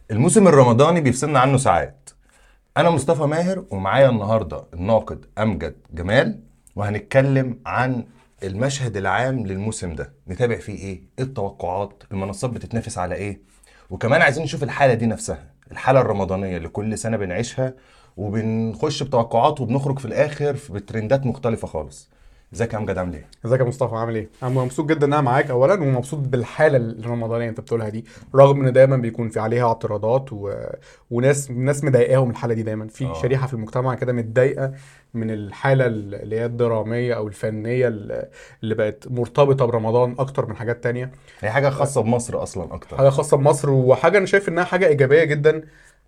الموسم الرمضاني بيفصلنا عنه ساعات انا مصطفى ماهر ومعايا النهارده الناقد امجد جمال وهنتكلم عن المشهد العام للموسم ده نتابع فيه ايه ايه التوقعات المنصات بتتنافس على ايه وكمان عايزين نشوف الحاله دي نفسها الحاله الرمضانيه اللي كل سنه بنعيشها وبنخش بتوقعات وبنخرج في الاخر بترندات مختلفه خالص ازيك يا امجد عامل ايه ازيك يا مصطفى عامل ايه؟ انا مبسوط جدا ان انا معاك اولا ومبسوط بالحاله الرمضانيه انت بتقولها دي رغم ان دايما بيكون في عليها اعتراضات و... وناس ناس مضايقاهم الحاله دي دايما في آه. شريحه في المجتمع كده متضايقه من الحاله اللي هي الدراميه او الفنيه اللي اللي بقت مرتبطه برمضان اكتر من حاجات تانية هي حاجه خاصه بمصر اصلا اكتر حاجه خاصه بمصر وحاجه انا شايف انها حاجه ايجابيه جدا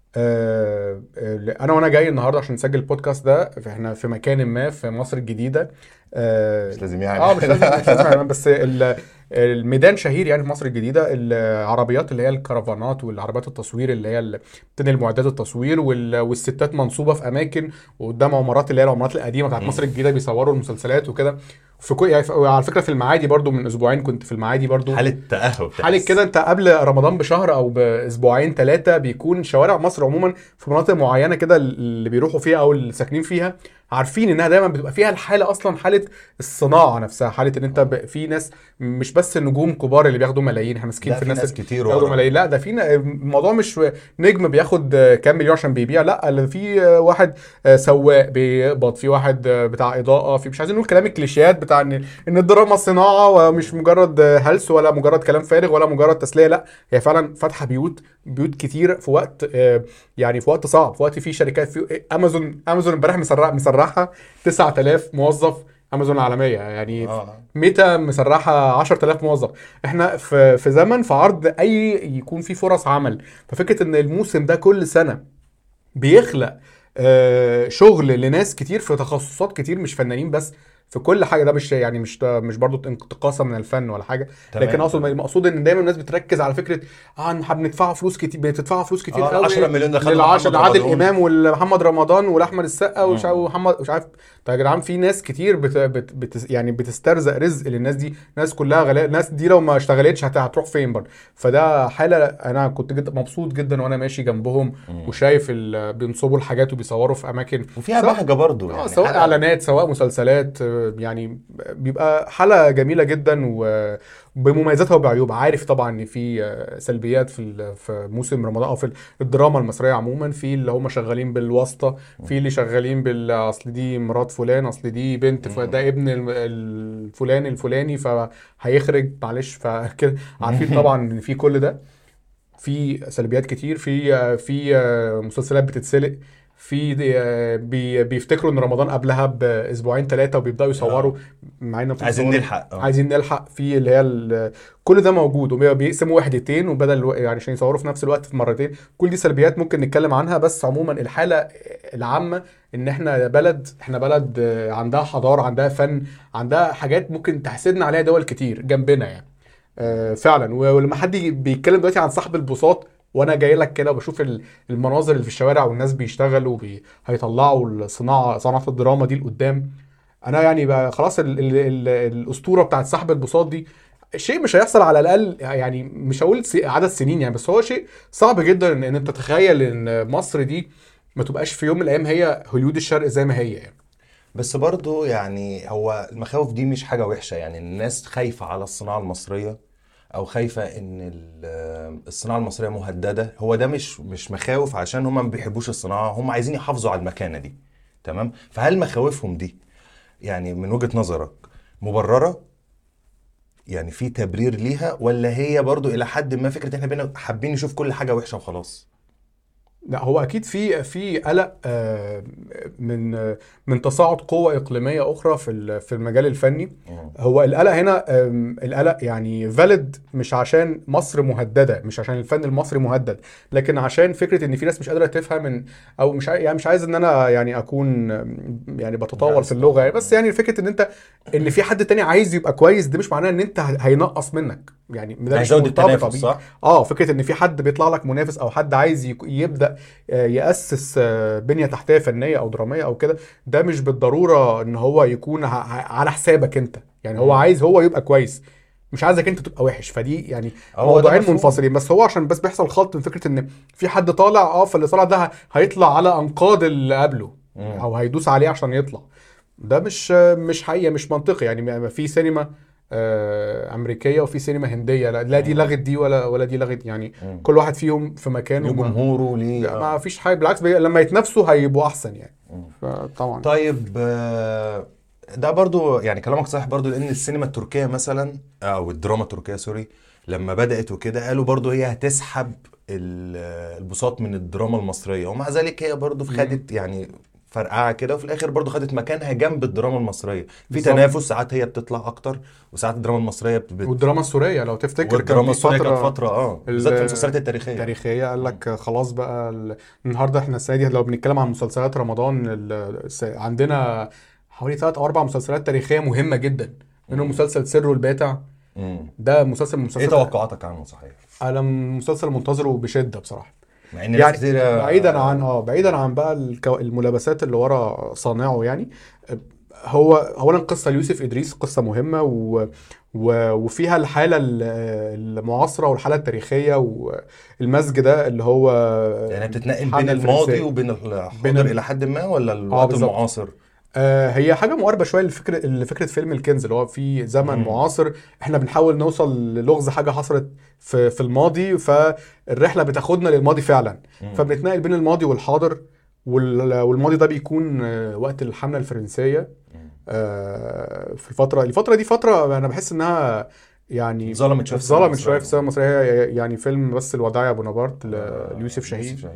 آه، آه، انا وانا جاي النهارده عشان نسجل البودكاست ده احنا في مكان ما في مصر الجديده آه، مش لازم يعني اه مش لازم مش لازم يعني بس ال- الميدان شهير يعني في مصر الجديده العربيات اللي هي الكرفانات والعربيات التصوير اللي هي اللي بتنقل معدات التصوير وال- والستات منصوبه في اماكن وقدام عمارات اللي هي العمارات القديمه بتاعت مم. مصر الجديده بيصوروا المسلسلات وكده في كل يعني على فكره في المعادي برضو من اسبوعين كنت في المعادي برضو حاله تاهب حالة كده انت قبل رمضان بشهر او باسبوعين ثلاثه بيكون شوارع مصر عموما في مناطق معينه كده اللي بيروحوا فيها او اللي ساكنين فيها عارفين انها دايما بتبقى فيها الحاله اصلا حاله الصناعه نفسها حاله ان انت ب- في ناس مش بس النجوم كبار اللي بياخدوا ملايين احنا ماسكين لا في في الناس ناس كتير بياخدوا ورا. ملايين لا ده في ن- الموضوع مش نجم بياخد كام مليون عشان بيبيع لا ده في واحد سواق بيقبض في واحد بتاع اضاءه في مش عايزين نقول كلام الكليشيهات بتاع ان ان الدراما صناعه ومش مجرد هلس ولا مجرد كلام فارغ ولا مجرد تسليه لا هي فعلا فاتحه بيوت بيوت كتير في وقت آه، يعني في وقت صعب في وقت في شركات في امازون امازون امبارح مسرح مسرحها 9000 موظف امازون العالميه يعني اه ميتا مسرحه 10000 موظف احنا في في زمن في عرض اي يكون في فرص عمل ففكره ان الموسم ده كل سنه بيخلق آه، شغل لناس كتير في تخصصات كتير مش فنانين بس في كل حاجه ده مش يعني مش مش برضه انتقاصا من الفن ولا حاجه تمام. لكن اقصد المقصود ان دايما الناس بتركز على فكره اه إن بندفعوا فلوس كتير بتدفعوا فلوس كتير آه، قوي 10 مليون دخلوا للعشر محمد لعادل رمضان. امام ومحمد رمضان ولاحمد السقا ومش مم. عارف ومحمد مش عارف طيب يا جدعان في ناس كتير بت بت بت يعني بتسترزق رزق للناس دي ناس كلها غلاء الناس دي لو ما اشتغلتش هت- هتروح فين برضه فده حاله انا كنت جدا مبسوط جدا وانا ماشي جنبهم مم. وشايف ال- بينصبوا الحاجات وبيصوروا في اماكن وفيها سواء- بهجه برضو اه يعني سواء حلقة- اعلانات سواء مسلسلات آه، يعني بيبقى حلقه جميله جدا وبمميزاتها وبعيوبها عارف طبعا ان في آه، سلبيات في ال- في موسم رمضان او في الدراما المصريه عموما في اللي هم شغالين بالواسطه في اللي شغالين بال اصل دي مرات فلان اصل دي بنت فده ابن ال- الفلان الفلاني فهيخرج معلش فكده عارفين طبعا ان في كل ده في سلبيات كتير في في مسلسلات بتتسلق في بي بيفتكروا ان رمضان قبلها باسبوعين ثلاثه وبيبداوا يصوروا مع ان عايزين نلحق آه. عايزين نلحق في اللي هي ال- كل ده موجود وبيقسموا وحدتين وبدل يعني عشان يصوروا في نفس الوقت في مرتين كل دي سلبيات ممكن نتكلم عنها بس عموما الحاله العامه ان احنا بلد احنا بلد عندها حضاره عندها فن عندها حاجات ممكن تحسدنا عليها دول كتير جنبنا يعني آه، فعلا و- ولما حد يجي- بيتكلم دلوقتي عن صاحب البساط وانا جاي لك كده وبشوف ال- المناظر اللي في الشوارع والناس بيشتغلوا بي... هيطلعوا الصناعه صناعه الدراما دي لقدام انا يعني بقى خلاص ال... ال... ال... الاسطوره بتاعت صاحب البساط دي شيء مش هيحصل على الاقل يعني مش هقول س- عدد سنين يعني بس هو شيء صعب جدا ان, إن انت تتخيل ان مصر دي ما تبقاش في يوم من الايام هي هوليود الشرق زي ما هي يعني بس برضو يعني هو المخاوف دي مش حاجة وحشة يعني الناس خايفة على الصناعة المصرية أو خايفة إن ال- الصناعة المصرية مهددة هو ده مش مش مخاوف عشان هم ما بيحبوش الصناعة هم عايزين يحافظوا على المكانة دي تمام فهل مخاوفهم دي يعني من وجهة نظرك مبررة يعني في تبرير ليها ولا هي برضو إلى حد ما فكرة إحنا بينا حابين نشوف كل حاجة وحشة وخلاص لا هو اكيد في في قلق آه، من آه، من تصاعد قوة اقليمية اخرى في ال- في المجال الفني مم. هو القلق هنا آم، القلق يعني فاليد مش عشان مصر مهدده مش عشان الفن المصري مهدد لكن عشان فكره ان في ناس مش قادره تفهم إن او مش عاي- يعني مش عايز ان انا يعني اكون آم، يعني بتطاول في اللغه يعني بس يعني فكره ان انت ان في حد تاني عايز يبقى كويس ده مش معناه ان انت ه- هينقص منك يعني ده مش هيزود مرتبطة التنافس بيه. صح؟ اه فكره ان في حد بيطلع لك منافس او حد عايز يك- يبدا آه، ياسس آه، بنيه تحتيه فنيه او دراميه او كده ده مش بالضروره ان هو يكون ع- ع- على حسابك انت يعني هو مم. عايز هو يبقى كويس مش عايزك انت تبقى وحش فدي يعني هو ده موضوعين مفهوم. منفصلين بس هو عشان بس بيحصل خلط من فكره ان في حد طالع اه فاللي طالع ده هيطلع على انقاض اللي قبله مم. او هيدوس عليه عشان يطلع ده مش مش حقيقه مش منطقي يعني ما- ما في سينما آه، امريكيه وفي سينما هنديه لا, لا دي لغت دي ولا ولا دي لغت يعني مم. كل واحد فيهم في مكانه ليه ما- جمهوره ليه ما فيش حاجه بالعكس بي- لما يتنافسوا هيبقوا احسن يعني مم. فطبعا طيب آه، ده برضو يعني كلامك صحيح برضو لان السينما التركيه مثلا او الدراما التركيه سوري لما بدات وكده قالوا برضو هي هتسحب ال- البساط من الدراما المصريه ومع ذلك هي برضو خدت يعني فرقعه كده وفي الاخر برضو خدت مكانها جنب الدراما المصريه في بالظبط. تنافس ساعات هي بتطلع اكتر وساعات الدراما المصريه بت... بت- والدراما السوريه لو تفتكر كان والدراما في السوريه كانت فتره فتره اه ال- بالذات في المسلسلات التاريخيه تاريخيه قال لك خلاص بقى ال- النهارده احنا السنه دي لو بنتكلم عن مسلسلات رمضان ال- الس- عندنا حوالي ثلاث او اربع مسلسلات تاريخيه مهمه جدا منهم مسلسل سر الباتع مم. ده مسلسل من ايه مسلسل توقعاتك عنه صحيح؟ انا مسلسل منتظره بشده بصراحه مع ان ناس يعني كتير بعيدا عن اه بعيدا عن بقى الكو... الملابسات اللي ورا صانعه يعني هو اولا قصه ليوسف ادريس قصه مهمه و... و... وفيها الحاله ال- المعاصره والحاله التاريخيه والمزج ده اللي هو يعني بتتنقل الحالة بين الماضي الفرنسية. وبين الحاضر بين ال- الى حد ما ولا الوقت بالظبط. المعاصر آه، هي حاجه مقاربه شويه لفكره لفكره فيلم الكنز اللي هو في زمن مم. معاصر احنا بنحاول نوصل للغز حاجه حصلت في في الماضي فالرحله بتاخدنا للماضي فعلا مم. فبنتنقل بين الماضي والحاظر وال- والماضي ده بيكون آه، وقت الحمله الفرنسيه مم. آه، في الفتره الفتره دي فتره انا بحس انها يعني ظلمت شويه في السينما ظلمت شويه في السينما المصرية. المصريه يعني فيلم بس الوداع يا بونابرت ل- آه، ليوسف شاهين شاهين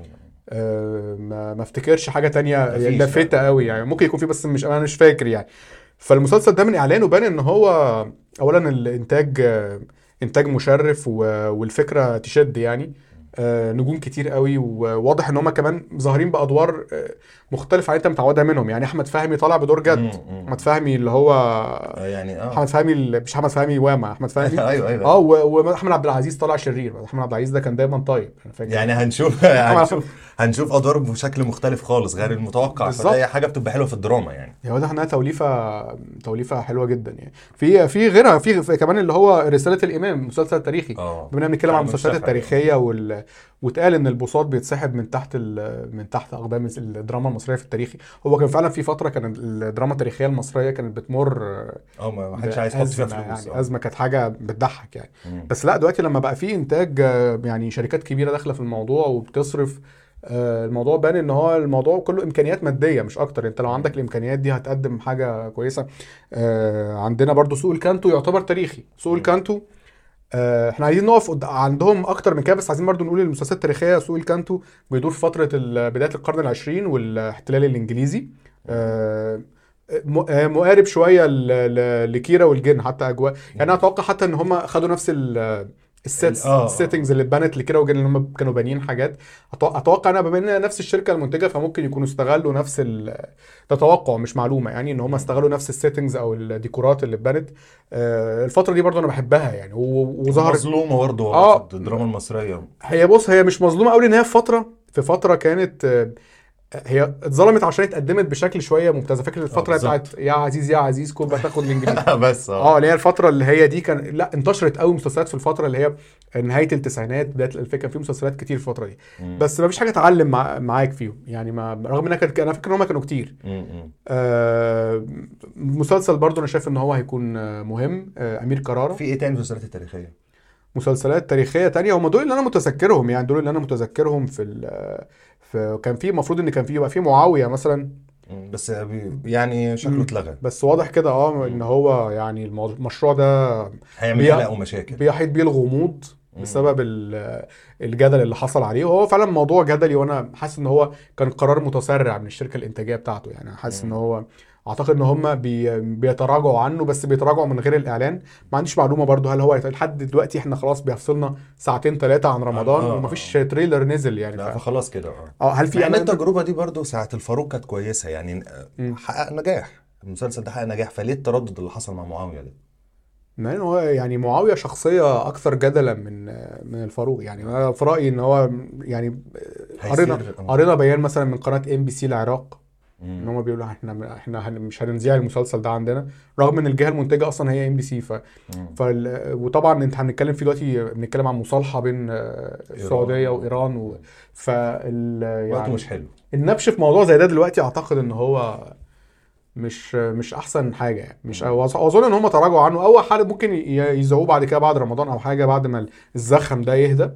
آه، ما ما افتكرش حاجه تانية مفيش لافته فعلا. قوي يعني ممكن يكون في بس مش انا مش فاكر يعني فالمسلسل ده من اعلانه بان ان هو اولا الانتاج آه، انتاج مشرف و- والفكره تشد يعني آه، نجوم كتير قوي وواضح ان هم كمان ظاهرين بادوار آه، مختلفه عن انت متعودها منهم يعني احمد فهمي طالع بدور جد مم، مم. احمد فهمي اللي هو آه، يعني اه احمد فهمي اللي- مش احمد فهمي واما احمد فهمي ايوه ايوه اه و- واحمد عبد العزيز طالع شرير احمد عبد العزيز ده كان دايما طيب انا فاكر يعني هنشوف هنشوف هنشوف ادوار بشكل مختلف خالص غير المتوقع بالظبط. فده حاجه بتبقى حلوه في الدراما يعني هي واضح انها توليفه توليفه حلوه جدا يعني في في غيرها في في كمان اللي هو رساله الامام مسلسل تاريخي اه بما إننا بنتكلم عن بتاع المسلسلات الشافعي. التاريخيه وال... واتقال ان البساط بيتسحب من تحت ال... من تحت اقدام الدراما المصريه في التاريخي هو كان فعلا في فتره كان الدراما التاريخيه المصريه كانت بتمر اه ما ما حدش عايز يحط فيها بأزمة فلوس يعني آه. ازمه كانت حاجه بتضحك يعني مم. بس لا دلوقتي لما بقى في انتاج آه، يعني شركات كبيره داخله في الموضوع وبتصرف آه، الموضوع بان ان هو الموضوع كله امكانيات ماديه مش اكتر انت لو عندك الامكانيات دي هتقدم حاجه كويسه آه، عندنا برضو سوق الكانتو يعتبر تاريخي سوق مم. الكانتو آه، احنا عايزين نقف قد- عندهم اكتر من كده بس عايزين برضو نقول المسلسلات التاريخيه سوق الكانتو بيدور في فتره ال- بدايه القرن العشرين والاحتلال الانجليزي آه، م- آه، مقارب شويه ل- ل- لكيرا والجن حتى اجواء يعني انا اتوقع حتى ان هم خدوا نفس ال السيتس ال- آه. السيتنجز اللي اتبنت لكيرا والجن اللي هم كانوا بانيين حاجات أتوقع- اتوقع انا بما ان نفس الشركه المنتجه فممكن يكونوا استغلوا نفس ال ده توقع مش معلومه يعني ان هم استغلوا نفس السيتنجز او الديكورات اللي اتبنت آه، الفتره دي برضو انا بحبها يعني و- وظهرت مظلومه برضه آه. في الدراما المصريه هي بص هي مش مظلومه قوي لان هي في فتره في فتره كانت آه، هي اتظلمت عشان اتقدمت بشكل شويه ممتازه فاكر الفتره بالظبط. بتاعت يا عزيز يا عزيز كل ما تاخد الانجليزي بس اه اللي هي الفتره اللي هي دي كان لا انتشرت قوي مسلسلات في الفتره اللي هي نهايه التسعينات بدايه الالفيه كان في مسلسلات كتير في الفتره دي مم. بس ما فيش حاجه اتعلم مع... معاك فيهم يعني ما رغم انها كانت انا فاكر ان هم كانوا كتير مم. مم. آه... مسلسل برضو انا شايف ان هو هيكون آه، مهم آه... امير كرارة في ايه تاني في المسلسلات التاريخيه؟ مسلسلات تاريخيه تانية هم دول اللي انا متذكرهم يعني دول اللي انا متذكرهم في ال... في كان في المفروض ان كان في يبقى في معاويه مثلا مم. بس بي- يعني شكله مم. اتلغى بس واضح كده اه ان هو يعني المو- المشروع ده هيعمل بي- قلق ومشاكل بيحيط بيه الغموض مم. بسبب ال- الجدل اللي حصل عليه وهو فعلا موضوع جدلي وانا حاسس ان هو كان قرار متسرع من الشركه الانتاجيه بتاعته يعني حاسس ان مم. هو اعتقد ان هم بي بيتراجعوا عنه بس بيتراجعوا من غير الاعلان ما عنديش معلومه برضو هل هو لحد دلوقتي احنا خلاص بيفصلنا ساعتين ثلاثه عن رمضان آه، ومفيش تريلر نزل يعني لا ف... فخلاص كده اه اه هل في مع ان اعلان التجربه دي برضو ساعه الفاروق كانت كويسه يعني مم. حقق نجاح المسلسل ده حقق نجاح فليه التردد اللي حصل مع معاويه ده؟ مع ان هو يعني معاويه شخصيه اكثر جدلا من من الفاروق يعني انا في رايي ان هو يعني قرينا هيصير- قرينا بيان مثلا من قناه ام بي سي العراق ان هم بيقولوا احنا احنا هن- مش هنذيع المسلسل ده عندنا رغم ان الجهه المنتجه اصلا هي ام بي سي ف مم. فال... وطبعا انت هنتكلم فيه دلوقتي بنتكلم عن مصالحه بين آه، السعوديه وايران و... فال وقته يعني مش حلو النبش في موضوع زي ده دلوقتي اعتقد ان هو مش مش احسن حاجه يعني مش واظن ان هم تراجعوا عنه اول حاجه ممكن ي- يذيعوه بعد كده بعد رمضان او حاجه بعد ما الزخم ده يهدى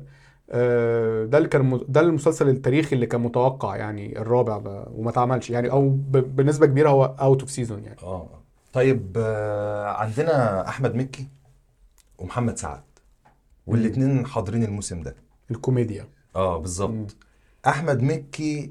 آه، ده اللي كان م- ده المسلسل التاريخي اللي كان متوقع يعني الرابع ب- وما اتعملش يعني او ب- بنسبه كبيره هو اوت اوف سيزون يعني اه طيب آه، عندنا احمد مكي ومحمد سعد والاتنين حاضرين الموسم ده الكوميديا اه مم. بالظبط احمد مكي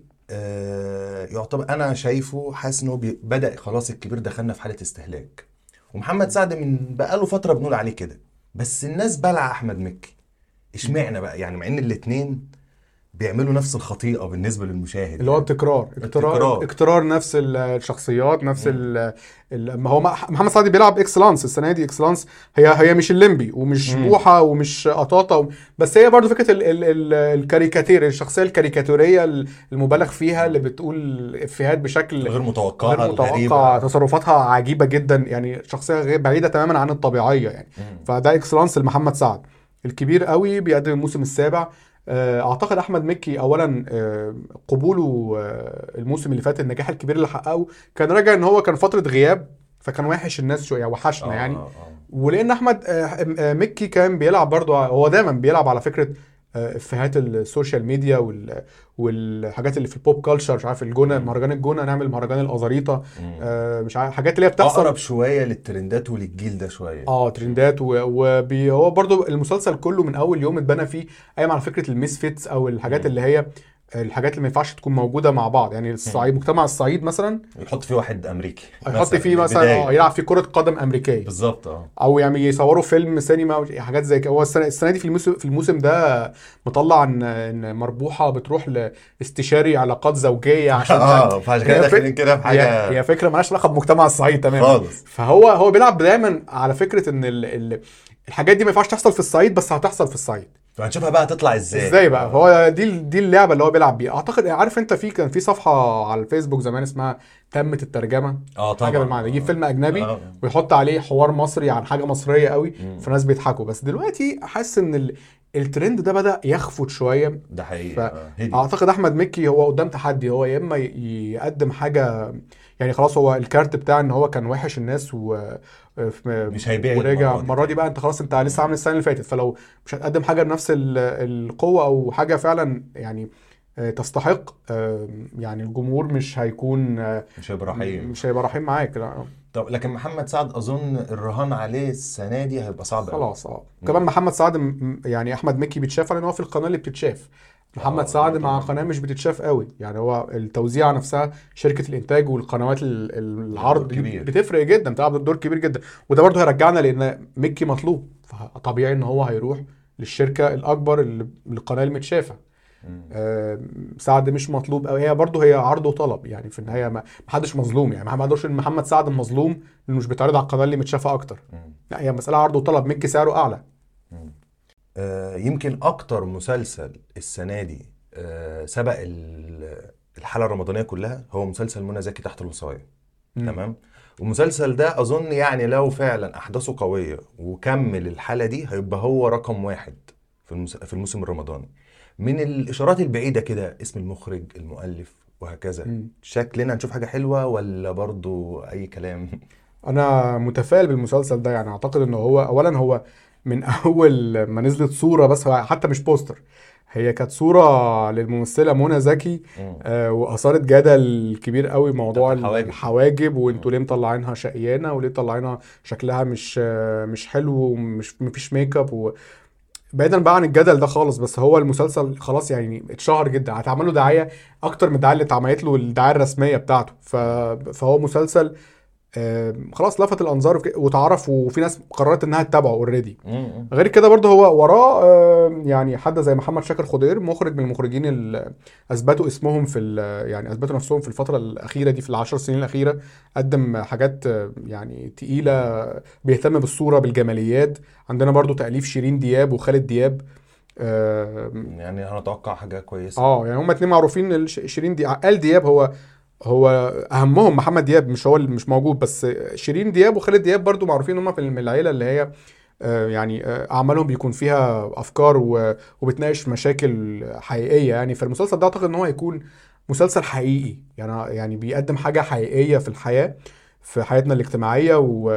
آه يعتبر انا شايفه حاسس ان هو بي- بدا خلاص الكبير دخلنا في حاله استهلاك ومحمد سعد من بقاله فتره بنقول عليه كده بس الناس بلع احمد مكي اشمعنى بقى يعني مع ان الاتنين بيعملوا نفس الخطيئه بالنسبه للمشاهد اللي هو يعني. التكرار التكرار. اكترار اكترار نفس ال- الشخصيات نفس مم. ال ال- ما هو مح- محمد سعد بيلعب اكسلانس السنه دي اكسلانس هي هي مش الليمبي ومش مم. بوحه ومش قطاطه و- بس هي برضو فكره ال ال ال الكاريكاتير الشخصيه الكاريكاتوريه ال- المبالغ فيها اللي بتقول افيهات بشكل غير متوقعه غير متوقع غريبه تصرفاتها عجيبه جدا يعني شخصيه غير بعيده تماما عن الطبيعيه يعني مم. فده اكسلانس لمحمد سعد الكبير قوي بيقدم الموسم السابع آه، اعتقد احمد مكي اولا آه، قبوله آه، الموسم اللي فات النجاح الكبير اللي حققه كان راجع ان هو كان فتره غياب فكان وحش الناس شويه وحشنا آه، يعني آه، آه. ولان احمد آه، آه، مكي كان بيلعب برضه هو دايما بيلعب على فكره آه، افيهات السوشيال ميديا وال والحاجات اللي في البوب كلتشر مش عارف الجونه مم. مهرجان الجونه نعمل مهرجان الازاريطه مم. آه، مش عارف حاجات اللي هي بتحصل اقرب شويه للترندات وللجيل ده شويه اه ترندات وهو برضو المسلسل كله من اول يوم اتبنى فيه قايم على فكره الميسفيتس او الحاجات مم. اللي هي الحاجات اللي ما ينفعش تكون موجوده مع بعض يعني الصعيد مجتمع الصعيد مثلا يحط فيه واحد امريكي هيحط فيه مثلا البداية. اه يلعب فيه كره قدم امريكيه بالظبط اه او يعني يصوروا فيلم سينما أو حاجات زي كده هو السنه السنه دي في الموسم في الموسم ده مطلع ان ان مربوحه بتروح لاستشاري علاقات زوجيه عشان اه فعشان كده هي فك- داخلين كده في هي حاجه هي فكره مالهاش علاقه بمجتمع الصعيد تماما خالص فهو هو بيلعب دايما على فكره ان ال ال الحاجات دي ما ينفعش تحصل في الصعيد بس هتحصل في الصعيد فهنشوفها بقى هتطلع ازاي ازاي بقى فهو دي دي اللعبه اللي هو بيلعب بيها اعتقد عارف انت في كان في صفحه على الفيسبوك زمان اسمها تمت الترجمه اه طبعا حاجه بالمعنى يجيب فيلم اجنبي آه. ويحط عليه حوار مصري عن حاجه مصريه قوي مم. فالناس بيضحكوا بس دلوقتي حاسس ان ال- الترند ده بدا يخفت شويه ده حقيقي ف- آه، هدي اعتقد احمد مكي هو قدام تحدي هو يا اما ي- يقدم حاجه يعني خلاص هو الكارت بتاع ان هو كان وحش الناس و في- مش هيبيع ورجع المرة دي. المره دي بقى انت خلاص انت لسه عامل السنه اللي فاتت فلو مش هتقدم حاجه بنفس ال- القوه او حاجه فعلا يعني آه، تستحق آه، يعني الجمهور مش هيكون آه، مش هيبقى رحيم مش هيبقى رحيم معاك لا طب لكن محمد سعد اظن الرهان عليه السنه دي هيبقى صعب قوي خلاص اه كمان محمد سعد م- م- يعني احمد مكي بيتشاف لان هو في القناه اللي بتتشاف محمد آه، سعد آه، مع طبعاً. قناه مش بتتشاف قوي يعني هو التوزيع نفسها شركه الانتاج والقنوات ال- ال- العرض دي كبير. بتفرق جدا بتلعب دور كبير جدا وده برضه هيرجعنا لان مكي مطلوب فطبيعي ان هو هيروح للشركه الاكبر اللي القناه المتشافه مم. آه، سعد مش مطلوب قوي هي برضه هي عرض وطلب يعني في النهايه ما محدش مظلوم يعني ما حدش ان محمد سعد مظلوم لانه مش بيتعرض على القناه اللي متشافه اكتر مم. لا هي مساله عرض وطلب مكي سعره اعلى آه، يمكن اكتر مسلسل السنه دي آه، سبق ال- الحلقه الرمضانيه كلها هو مسلسل منى زكي تحت الوصايه مم. تمام والمسلسل ده اظن يعني لو فعلا احداثه قويه وكمل الحاله دي هيبقى هو رقم واحد في المس... في الموسم الرمضاني من الاشارات البعيده كده اسم المخرج المؤلف وهكذا مم. شكلنا هنشوف حاجه حلوه ولا برضو اي كلام انا متفائل بالمسلسل ده يعني اعتقد ان هو اولا هو من اول ما نزلت صوره بس هو حتى مش بوستر هي كانت صوره للممثله منى زكي مم. آه واثارت جدل كبير قوي موضوع بتاعت الحواجب. الحواجب وانتوا ليه مطلعينها شقيانه وليه مطلعينها شكلها مش آه مش حلو ومش مفيش ميك اب و... بعيدا بقى عن الجدل ده خالص بس هو المسلسل خلاص يعني اتشهر جدا هتعمل له دعايه اكتر من الدعايه اللي اتعملت له الدعايه الرسميه بتاعته ف... فهو مسلسل آه، خلاص لفت الانظار وك- واتعرف وفي ناس قررت انها تتابعه اوريدي مم. غير كده برضه هو وراه آه، يعني حد زي محمد شاكر خضير مخرج من المخرجين اللي اثبتوا اسمهم في ال- يعني اثبتوا نفسهم في الفتره الاخيره دي في العشر سنين الاخيره قدم حاجات آه، يعني تقيله بيهتم بالصوره بالجماليات عندنا برضه تاليف شيرين دياب وخالد دياب اه يعني هنتوقع حاجه كويسه آه، يعني هما اتنين معروفين الش- شيرين دي آل دياب هو هو اهمهم محمد دياب مش هو اللي مش موجود بس شيرين دياب وخالد دياب برضو معروفين ان هم في من العيله اللي هي آه، يعني آه، اعمالهم بيكون فيها افكار و- وبتناقش مشاكل حقيقيه يعني فالمسلسل ده اعتقد ان هو هيكون مسلسل حقيقي يعني يعني بيقدم حاجه حقيقيه في الحياه في حياتنا الاجتماعيه و...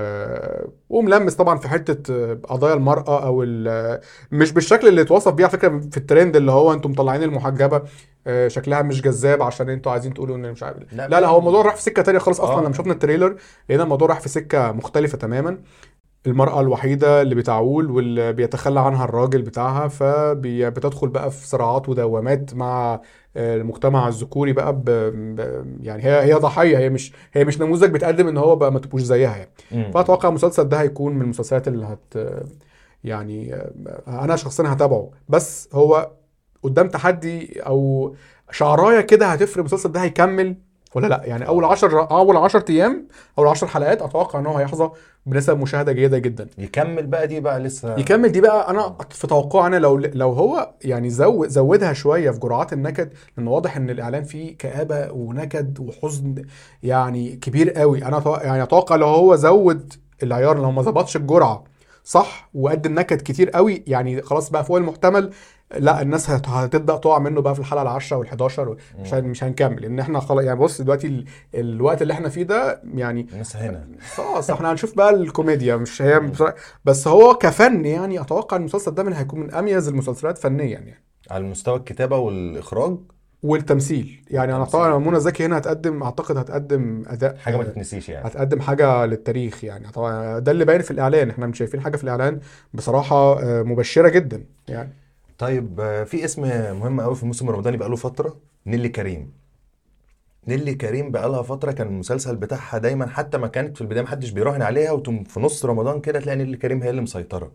وملمس طبعا في حته قضايا المراه او ال... مش بالشكل اللي اتوصف بيه على فكره في الترند اللي هو انتم مطلعين المحجبه آه، شكلها مش جذاب عشان انتوا عايزين تقولوا ان مش عارف لا لا هو الموضوع راح في سكه تانية خالص اصلا آه. لما شفنا التريلر لقينا الموضوع راح في سكه مختلفه تماما المرأة الوحيدة اللي بتعول واللي بيتخلى عنها الراجل بتاعها فبتدخل بقى في صراعات ودوامات مع آه، المجتمع الذكوري بقى ب... ب... يعني هي هي ضحية هي مش هي مش نموذج بتقدم ان هو بقى ما تبقوش زيها يعني مم. فاتوقع المسلسل ده هيكون من المسلسلات اللي هت يعني آه، انا شخصيا هتابعه بس هو قدام تحدي او شعرايه كده هتفرق المسلسل ده هيكمل ولا لا يعني اول 10 اول 10 ايام اول 10 حلقات اتوقع ان هو هيحظى بنسب مشاهده جيده جدا يكمل بقى دي بقى لسه يكمل دي بقى انا في توقعي انا لو لو هو يعني زود زودها شويه في جرعات النكد لان واضح ان الاعلان فيه كآبه ونكد وحزن يعني كبير قوي انا أتوقع يعني اتوقع لو هو زود العيار لو ما ظبطش الجرعه صح وقدم نكد كتير قوي يعني خلاص بقى فوق المحتمل لا الناس هت- هتبدا تقع منه بقى في الحلقه العاشره وال11 مش هن- مش هنكمل ان احنا خلاص يعني بص دلوقتي ال- الوقت اللي احنا فيه ده يعني الناس هنا خلاص احنا هنشوف بقى الكوميديا مش هي بصراحة- بس هو كفن يعني اتوقع ان المسلسل ده من هيكون من اميز المسلسلات فنيا يعني على مستوى الكتابة والإخراج والتمثيل يعني انا تمثيل. طبعا منى زكي هنا هتقدم اعتقد هتقدم اداء حاجة ما تتنسيش يعني هتقدم حاجه للتاريخ يعني طبعا ده اللي باين في الاعلان احنا مش شايفين حاجه في الاعلان بصراحه آه، مبشره جدا يعني طيب آه، في اسم مهم قوي في الموسم الرمضاني بقاله فترة نيلي كريم نيلي كريم بقالها فترة كان المسلسل بتاعها دايما حتى ما كانت في البداية محدش بيراهن عليها وتم في نص رمضان كده تلاقي نيلي كريم هي اللي مسيطرة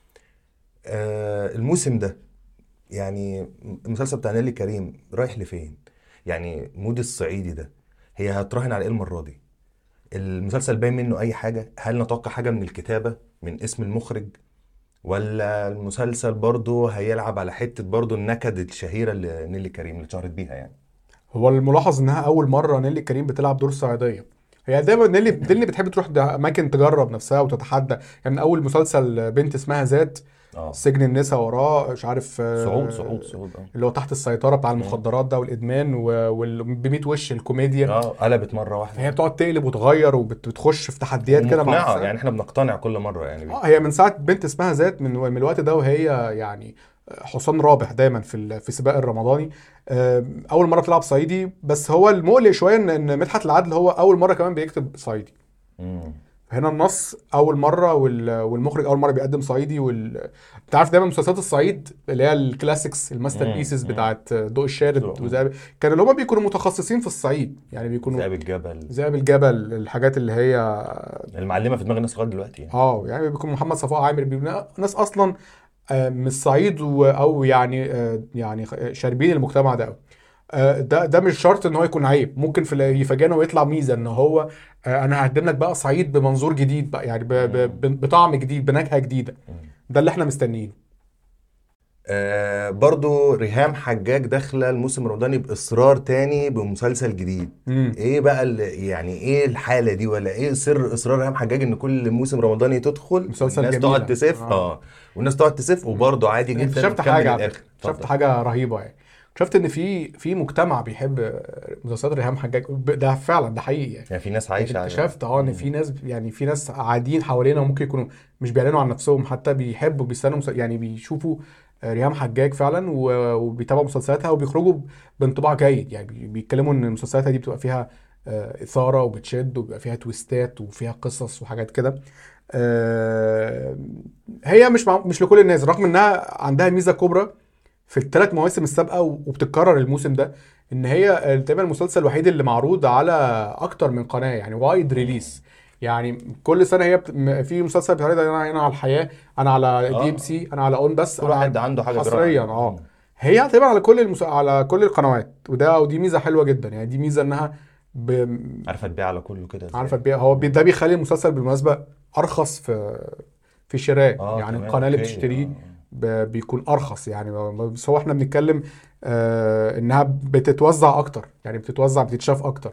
آه الموسم ده يعني المسلسل بتاع نيلي كريم رايح لفين؟ يعني مود الصعيدي ده هي هتراهن على ايه المرة دي؟ المسلسل باين منه اي حاجة؟ هل نتوقع حاجة من الكتابة؟ من اسم المخرج؟ ولا المسلسل برضه هيلعب على حتة برضه النكد الشهيرة اللي نيلي كريم اللي اتشهرت بيها يعني هو الملاحظ انها اول مره نيلي كريم بتلعب دور صعيديه هي دايما نيلي نيلي بتحب تروح ده اماكن تجرب نفسها وتتحدى يعني اول مسلسل بنت اسمها ذات اه سجن النساء وراه مش عارف آه، صعود صعود صعود اه اللي هو تحت السيطره بتاع المخدرات ده والادمان ب 100 وش الكوميديا اه قلبت مرة واحدة هي بتقعد تقلب وتغير وبتخش في تحديات كده مع ومقنعة نفسها يعني احنا بنقتنع كل مرة يعني اه هي من ساعه بنت اسمها ذات من من الوقت ده وهي يعني حصان رابح دايما في ال- في السباق الرمضاني آم، اول مره بتلعب صعيدي بس هو المقلق شويه ان ان مدحت العدل هو اول مره كمان بيكتب صعيدي مم. هنا النص اول مره وال- والمخرج اول مره بيقدم صعيدي وال... انت عارف دايما مسلسلات الصعيد اللي هي الكلاسيكس الماستر مم، بيسز مم. بتاعت ضوء الشارد ضوء. وذئاب كانوا اللي هم بيكونوا متخصصين في الصعيد يعني بيكونوا ذئاب الجبل ذئاب الجبل الحاجات اللي هي المعلمة في دماغ الناس لغاية دلوقتي يعني اه يعني بيكون محمد صفاء عامر بيكون ناس اصلا آه، من الصعيد و- او يعني آه، يعني خ- شاربين المجتمع ده قوي آه، ده ده مش شرط ان هو يكون عيب ممكن في ال- يفاجئنا ويطلع ميزه ان هو آه، انا هقدم لك بقى صعيد بمنظور جديد بقى يعني ب- ب- ب- بطعم جديد بنكهه جديده مم. ده اللي احنا مستنيينه آه برضو ريهام حجاج داخله الموسم الرمضاني باصرار تاني بمسلسل جديد مم. ايه بقى ال- يعني ايه الحاله دي ولا ايه سر اصرار ريهام حجاج ان كل موسم رمضاني تدخل مسلسل الناس جميلة. تقعد تسف آه. اه والناس تقعد تسف وبرضه عادي انا جدا اكتشفت وتكمل حاجه على للاخر فكرة. اكتشفت اتفضل. حاجه رهيبه يعني اكتشفت ان في في مجتمع بيحب مسلسلات ريهام حجاج ب- ده فعلا ده حقيقي يعني يعني في ناس عايشه على- اكتشفت اه ان في ناس يعني في ناس قاعدين حوالينا وممكن يكونوا مش بيعلنوا عن نفسهم حتى بيحبوا بيستنوا مس- يعني بيشوفوا آه، ريهام حجاج فعلا و- وبيتابعوا مسلسلاتها وبيخرجوا بانطباع جيد يعني بي- بيتكلموا ان مسلسلاتها دي بتبقى فيها آه، اثاره وبتشد وبيبقى فيها تويستات وفيها قصص وحاجات كده آه، هي مش مع... مش لكل الناس رغم انها عندها ميزه كبرى في الثلاث مواسم السابقه و- وبتتكرر الموسم ده ان هي آه، تقريبا المسلسل الوحيد اللي معروض على اكتر من قناه يعني وايد ريليس يعني كل سنه هي بت... م- في مسلسل بيتعرض انا هنا على الحياه انا على آه. دي ام سي انا على اون بس كل أنا واحد على- عنده حاجه حصريا بيراعي. اه هي تقريبا على كل المس... على كل القنوات وده ودي ميزه حلوه جدا يعني دي ميزه انها ب... عارفه تبيع على كله كده إزاي. عارفه تبيع هو بي... ده بيخلي المسلسل بالمناسبه ارخص في في شراء اه يعني تمام، القناه اللي أوكي، بتشتريه آه. ب- بيكون ارخص يعني بس هو احنا بنتكلم آه انها بتتوزع اكتر يعني بتتوزع بتتشاف اكتر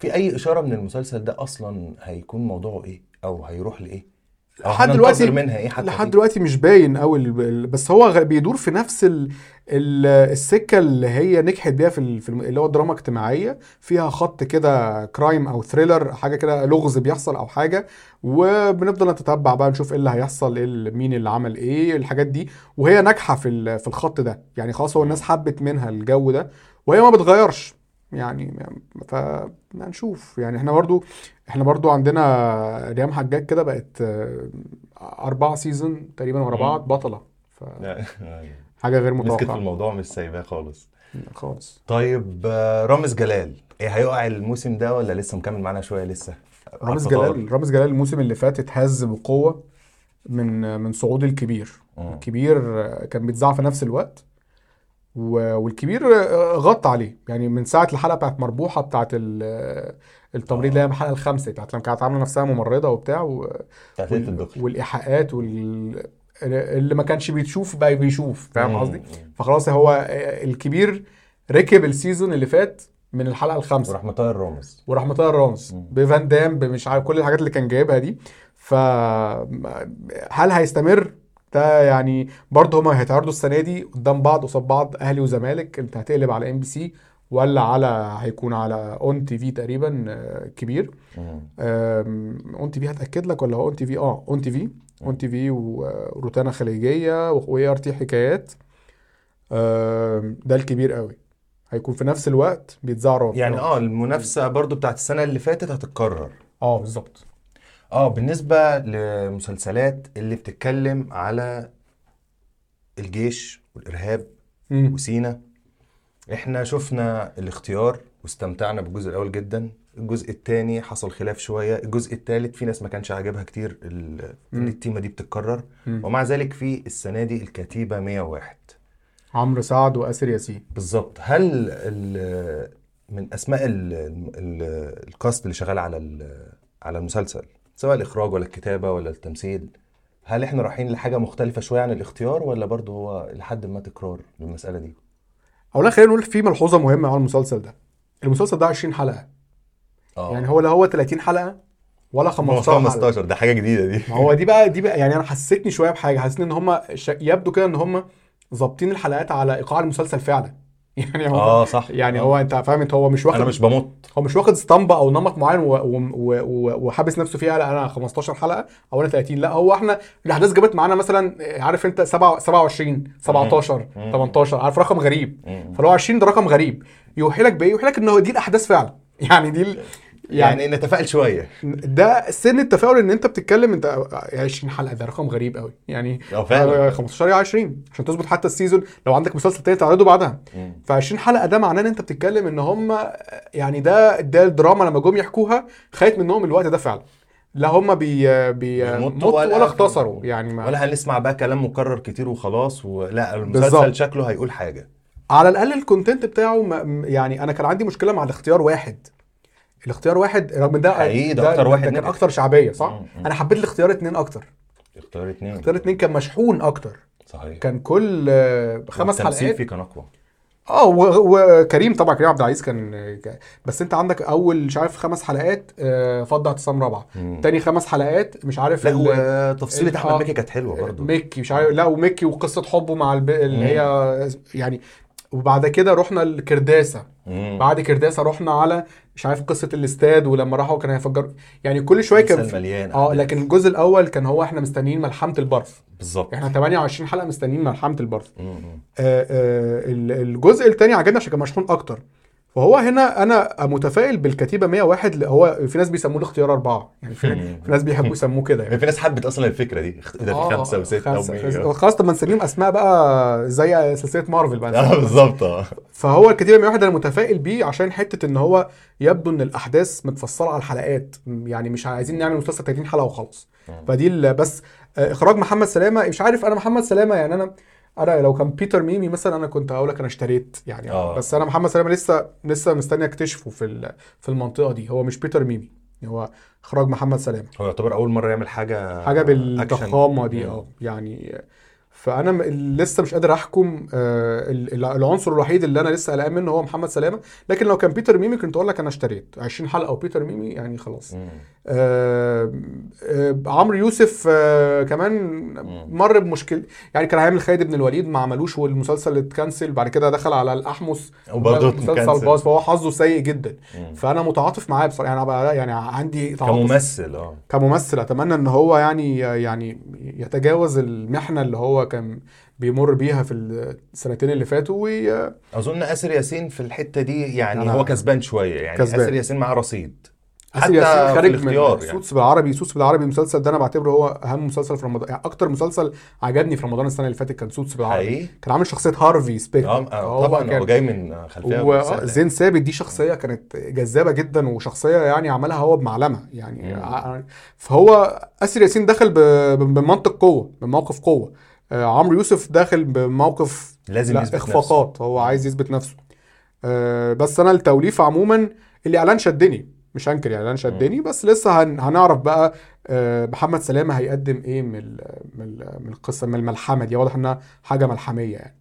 في اي اشاره من المسلسل ده اصلا هيكون موضوعه ايه او هيروح لايه أو لحد هننتظر دلوقتي منها ايه حتى لحد فيه؟ دلوقتي مش باين قوي بس هو غ- بيدور في نفس ال ال السكه اللي هي نجحت بيها في ال- في الم- اللي هو دراما اجتماعيه فيها خط كده كرايم او ثريلر حاجه كده لغز بيحصل او حاجه وبنفضل نتتبع بقى نشوف ايه اللي هيحصل ايه اللي- مين اللي عمل ايه الحاجات دي وهي ناجحه في ال- في الخط ده يعني خلاص هو الناس حبت منها الجو ده وهي ما بتغيرش يعني ف هنشوف يعني احنا برضو احنا برضو عندنا ريام حجاج كده بقت آه، أربعة سيزون تقريبا ورا مم. بعض بطلة لا، فحاجة غير مسكت في متوقعة الموضوع مش سايباه خالص خالص طيب آه، رامز جلال ايه هيقع الموسم ده ولا لسه مكمل معانا شويه لسه رامز على التطور؟ جلال رامز جلال الموسم اللي فات اتهز بقوة من من صعود الكبير مم. الكبير آه، كان بيتذاع في نفس الوقت و- والكبير آه، غطى عليه يعني من ساعة الحلقة بتاعت مربوحة بتاعت ال- آه، التمريض اللي هي الحلقة الخامسة بتاعت لما كانت عاملة نفسها ممرضة وبتاع و... بتاعت ليلة وال... الدخل والايحاءات وال... اللي ما كانش بيشوف بقى بيشوف فاهم مم. قصدي فخلاص هو الكبير ركب السيزون اللي فات من الحلقه الخامسه وراح مطير رامز وراح مطير رامز مم. بفان دام بمش عارف كل الحاجات اللي كان جايبها دي ف هل هيستمر ده يعني برضه هما هيتعرضوا السنه دي قدام بعض قصاد بعض اهلي وزمالك انت هتقلب على ام بي سي ولا على هيكون على اون تي في تقريبا آه، كبير مم. اون تي في هتاكد لك ولا هو اون تي في اه اون تي في اون تي في وروتانا خليجيه واي ار تي حكايات آم، ده الكبير قوي هيكون في نفس الوقت بيتذاع رابع يعني اه المنافسه برضو بتاعت السنه اللي فاتت هتتكرر اه بالظبط اه بالنسبه لمسلسلات اللي بتتكلم على الجيش والارهاب مم. وسينا احنا شفنا الاختيار واستمتعنا بالجزء الاول جدا الجزء الثاني حصل خلاف شويه الجزء الثالث في ناس ما كانش عاجبها كتير ال- ان مم. التيمه دي بتتكرر مم. ومع ذلك في السنه دي الكتيبه 101 عمرو سعد واسر ياسين بالظبط هل ال- من اسماء ال ال الكاست اللي شغال على ال- على المسلسل سواء الاخراج ولا الكتابه ولا التمثيل هل احنا رايحين لحاجه مختلفه شويه عن الاختيار ولا برضه هو لحد ما تكرار للمساله دي اولا خلينا نقول في ملحوظه مهمه على المسلسل ده المسلسل ده 20 حلقه اه يعني هو لا هو 30 حلقه ولا 15 حلقه 15 ده حاجه جديده دي ما هو دي بقى دي بقى يعني انا حسيتني شويه بحاجه حسيتني ان هم يبدو كده ان هم ظابطين الحلقات على ايقاع المسلسل فعلا يعني هو اه صح يعني آه. هو انت فاهم انت هو مش واخد انا مش بمط هو مش واخد اسطمبه او نمط معين و- و- و- و- وحابس نفسه فيها لا انا 15 حلقه او انا 30 لا هو احنا الاحداث جابت معانا مثلا عارف انت 7 27 17 مم. 18 عارف رقم غريب مم. فلو 20 ده رقم غريب يوحي لك بايه؟ يوحي لك ان هو دي الاحداث فعلا يعني دي ال... يعني نتفائل شويه ده سن التفاؤل ان انت بتتكلم انت 20 حلقه ده رقم غريب قوي يعني اه فعلا 15 يا 20 عشان تظبط حتى السيزون لو عندك مسلسل تاني تعرضه بعدها مم. ف 20 حلقه ده معناه ان انت بتتكلم ان هم يعني ده ده الدراما لما جم يحكوها خدت منهم الوقت ده فعلا لا هم بي بي بيمطوا مطوا ولا- ولا اختصروا يعني ما ولا هنسمع بقى كلام مكرر كتير وخلاص ولا بالظبط. المسلسل شكله هيقول حاجه على الاقل الكونتنت بتاعه ما يعني انا كان عندي مشكله مع الاختيار واحد الاختيار واحد رغم ده حقيقي ده أكتر واحد ده كان نجح. اكتر شعبيه صح؟ مم، مم. انا حبيت الاختيار اتنين اكتر اختار اتنين الاختيار اتنين كان مشحون اكتر صحيح كان كل آه، خمس والتمثيل حلقات فيه كان اقوى اه و- وكريم طبعا كريم عبد العزيز كان ك- بس انت عندك اول مش عارف خمس حلقات آه، فض اعتصام رابعه مم. تاني خمس حلقات مش عارف لا ال- وتفصيلة ال- احمد آه، مكي كانت حلوه برضه ميكي مش عارف لا وميكي وقصه حبه مع الب... اللي هي يعني وبعد كده رحنا لكرداسه مم. بعد كرداسه رحنا على مش عارف قصه الاستاد ولما راحوا كانوا هيفجروا يعني كل شويه كان مسلسل في... مليان اه أحداث. لكن الجزء الاول كان هو احنا مستنيين ملحمه البرف بالظبط احنا 28 حلقه مستنيين ملحمه البرف مم. آه، آه، ال- الجزء الثاني عجبني عشان كان مشحون اكتر فهو هنا انا متفائل بالكتيبه 101 اللي هو في ناس بيسموه الاختيار اربعه يعني في, في ناس بيحبوا يسموه كده يعني في ناس حبت اصلا الفكره دي اخت- ده في خمسه وسته خمسة ومية خمسة. خلاص طب ما نسميهم اسماء بقى زي سلسله مارفل بقى اه بالظبط اه فهو الكتيبه 101 انا متفائل بيه عشان حته ان هو يبدو ان الاحداث متفصله على الحلقات يعني مش عايزين نعمل مسلسل 30 حلقه وخلاص فدي ال- بس آه، اخراج محمد سلامه مش عارف انا محمد سلامه يعني انا انا لو كان بيتر ميمي مثلا انا كنت هقول لك انا اشتريت يعني آه. بس انا محمد سلامه لسه لسه مستني اكتشفه في ال- في المنطقه دي هو مش بيتر ميمي هو اخراج محمد سلامه هو يعتبر اول مره يعمل حاجه حاجه أكشن. بالضخامه دي مم. اه يعني فانا م- لسه مش قادر احكم آه، ال- ال- العنصر الوحيد اللي انا لسه قلقان منه هو محمد سلامه لكن لو كان بيتر ميمي كنت اقول لك انا اشتريت 20 حلقه وبيتر ميمي يعني خلاص مم. آه، آه، عمرو يوسف آه، كمان مر بمشكله يعني كان هيعمل خالد بن الوليد ما عملوش والمسلسل اتكنسل بعد كده دخل على الاحمس وبرضه مسلسل اتكنسل. باظ فهو حظه سيء جدا مم. فانا متعاطف معاه بصراحه يعني أنا بقى- يعني عندي تعاطف كممثل اه كممثل اتمنى ان هو يعني يعني يتجاوز المحنه اللي هو كان بيمر بيها في السنتين اللي فاتوا وي... اظن اسر ياسين في الحته دي يعني أنا- هو كسبان شويه يعني كسبان. اسر ياسين معاه رصيد حتى حتى ياسين في خارج الاختيار من يعني. سوتس بالعربي سوتس بالعربي المسلسل ده انا بعتبره هو اهم مسلسل في رمضان يعني اكتر مسلسل عجبني في رمضان السنه اللي فاتت كان سوتس بالعربي حقيقي كان عامل شخصيه هارفي سبيكتر اه آه، طبعا هو جاي من خلفيه سهلة. وزين ثابت دي شخصيه كانت جذابه جدا وشخصيه يعني عملها هو بمعلمه يعني مم. ع- فهو اسر ياسين دخل ب- ب- بمنطق قوه بموقف قوه آه، عمرو يوسف داخل بموقف لازم لا يثبت اخفاقات هو عايز يثبت نفسه آه، بس انا التوليف عموما اللي اعلان شدني مش هنكر يعني اعلان شدني بس لسه هن هنعرف بقى آه، محمد سلامه هيقدم ايه من ال- من ال- من القصه من الملحمه دي واضح انها حاجه ملحميه يعني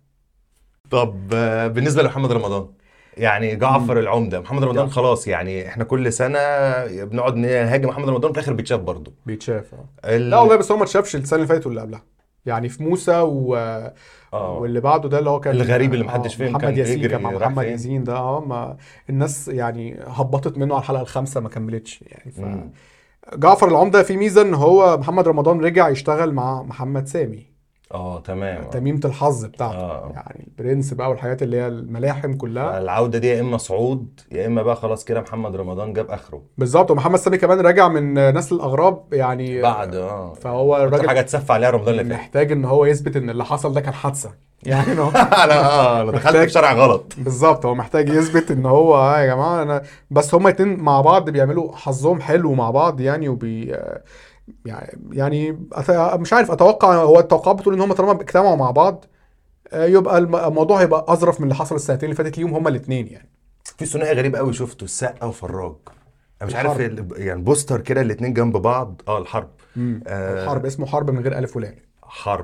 طب آه، بالنسبه لمحمد رمضان يعني جعفر العمده محمد رمضان جعفر. خلاص يعني احنا كل سنه بنقعد نهاجم محمد رمضان في الاخر بيتشاف برضه بيتشاف اه ال... لا والله بس هو ما اتشافش السنه اللي فاتت واللي قبلها يعني في موسى و... اه واللي بعده ده اللي هو كان الغريب اللي محدش آه، فاهم محمد كان ياسين بيجري كان مع راح محمد فين. ياسين ده اه ما الناس يعني هبطت منه على الحلقه الخامسه ما كملتش يعني ف... مم. جعفر العمده في ميزه ان هو محمد رمضان رجع يشتغل مع محمد سامي اه تمام تميمه الحظ بتاعته آه. يعني البرنس بقى والحاجات اللي هي الملاحم كلها العوده دي يا اما صعود يا اما بقى خلاص كده محمد رمضان جاب اخره بالظبط ومحمد سامي كمان راجع من نسل الاغراب يعني بعد اه فهو اكتر الراجل حاجه اتسف عليها رمضان اللي فات محتاج ان هو يثبت ان اللي حصل ده كان حادثه يعني إن هو انا اه انا دخلت محتاج- في شارع غلط بالظبط هو محتاج يثبت ان هو اه يا جماعه انا بس هما اتنين مع بعض بيعملوا حظهم حلو مع بعض يعني وبي يعني يعني أت- مش عارف اتوقع هو التوقعات بتقول ان هما طالما اجتمعوا مع بعض آه، يبقى الم- الموضوع هيبقى اظرف من اللي حصل السنتين اللي فاتت ليهم هما الاثنين يعني في ثنائي غريب قوي شفته السقا وفراج انا مش الحرب. عارف ال- يعني بوستر كده الاتنين جنب بعض اه الحرب آه. حرب اسمه حرب من غير الف ولام حرب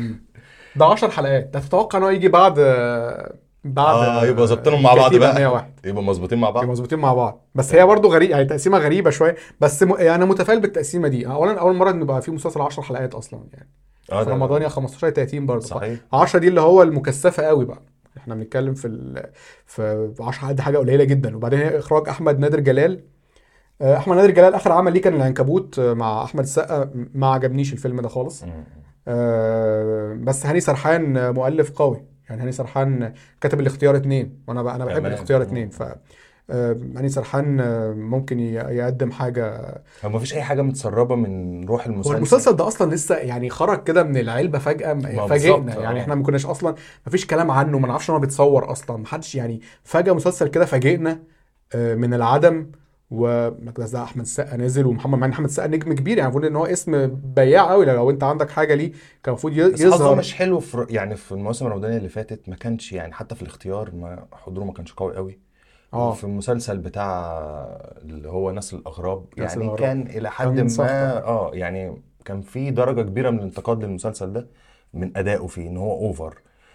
ده 10 حلقات ده تتوقع ان هو يجي بعد آه، بعد اه يبقى ظابطينهم مع بعض كتيبة بقى 101 يبقى مظبوطين مع بعض يبقوا مظبوطين مع بعض بس هي برضه غريبه يعني تقسيمه غريبه شويه بس م... يعني انا متفائل بالتقسيمه دي اولا اول مره نبقى في مسلسل 10 حلقات اصلا يعني اه في ده- رمضان يا 15 يا 30 برضه صحيح 10 دي اللي هو المكثفه قوي بقى احنا بنتكلم في ال... في 10 حلقات دي حاجه قليله جدا وبعدين هي اخراج احمد نادر جلال آه، احمد نادر جلال اخر عمل ليه كان العنكبوت آه، مع احمد السقا ما عجبنيش الفيلم ده خالص مم. آه، بس هاني سرحان آه، مؤلف قوي يعني هاني سرحان كتب الاختيار اتنين وانا بقى انا بحب تمام. الاختيار اتنين ف آه، هاني سرحان آه، ممكن ي- يقدم حاجه هو مفيش اي حاجه متسربه من روح هو المسلسل المسلسل ده اصلا لسه يعني خرج كده من العلبه فجاه ما فاجئنا بالظبط، يعني آه. احنا ما كناش اصلا ما فيش كلام عنه ما نعرفش ان هو بيتصور اصلا ما حدش يعني فجاه مسلسل كده فاجئنا آه، من العدم ومجلس ده احمد السقا نازل ومحمد مع ان احمد السقا نجم كبير يعني المفروض ان هو اسم بياع قوي لو انت عندك حاجه ليه كان المفروض ي- بس حظه يظهر مش حلو في يعني في المواسم الرمضانيه اللي فاتت ما كانش يعني حتى في الاختيار ما حضوره ما كانش قوي قوي اه في المسلسل بتاع اللي هو نسل الاغراب نسل يعني الأغراب. كان الى حد كان ما سخط. اه يعني كان في درجه كبيره من الانتقاد للمسلسل ده من ادائه فيه ان هو اوفر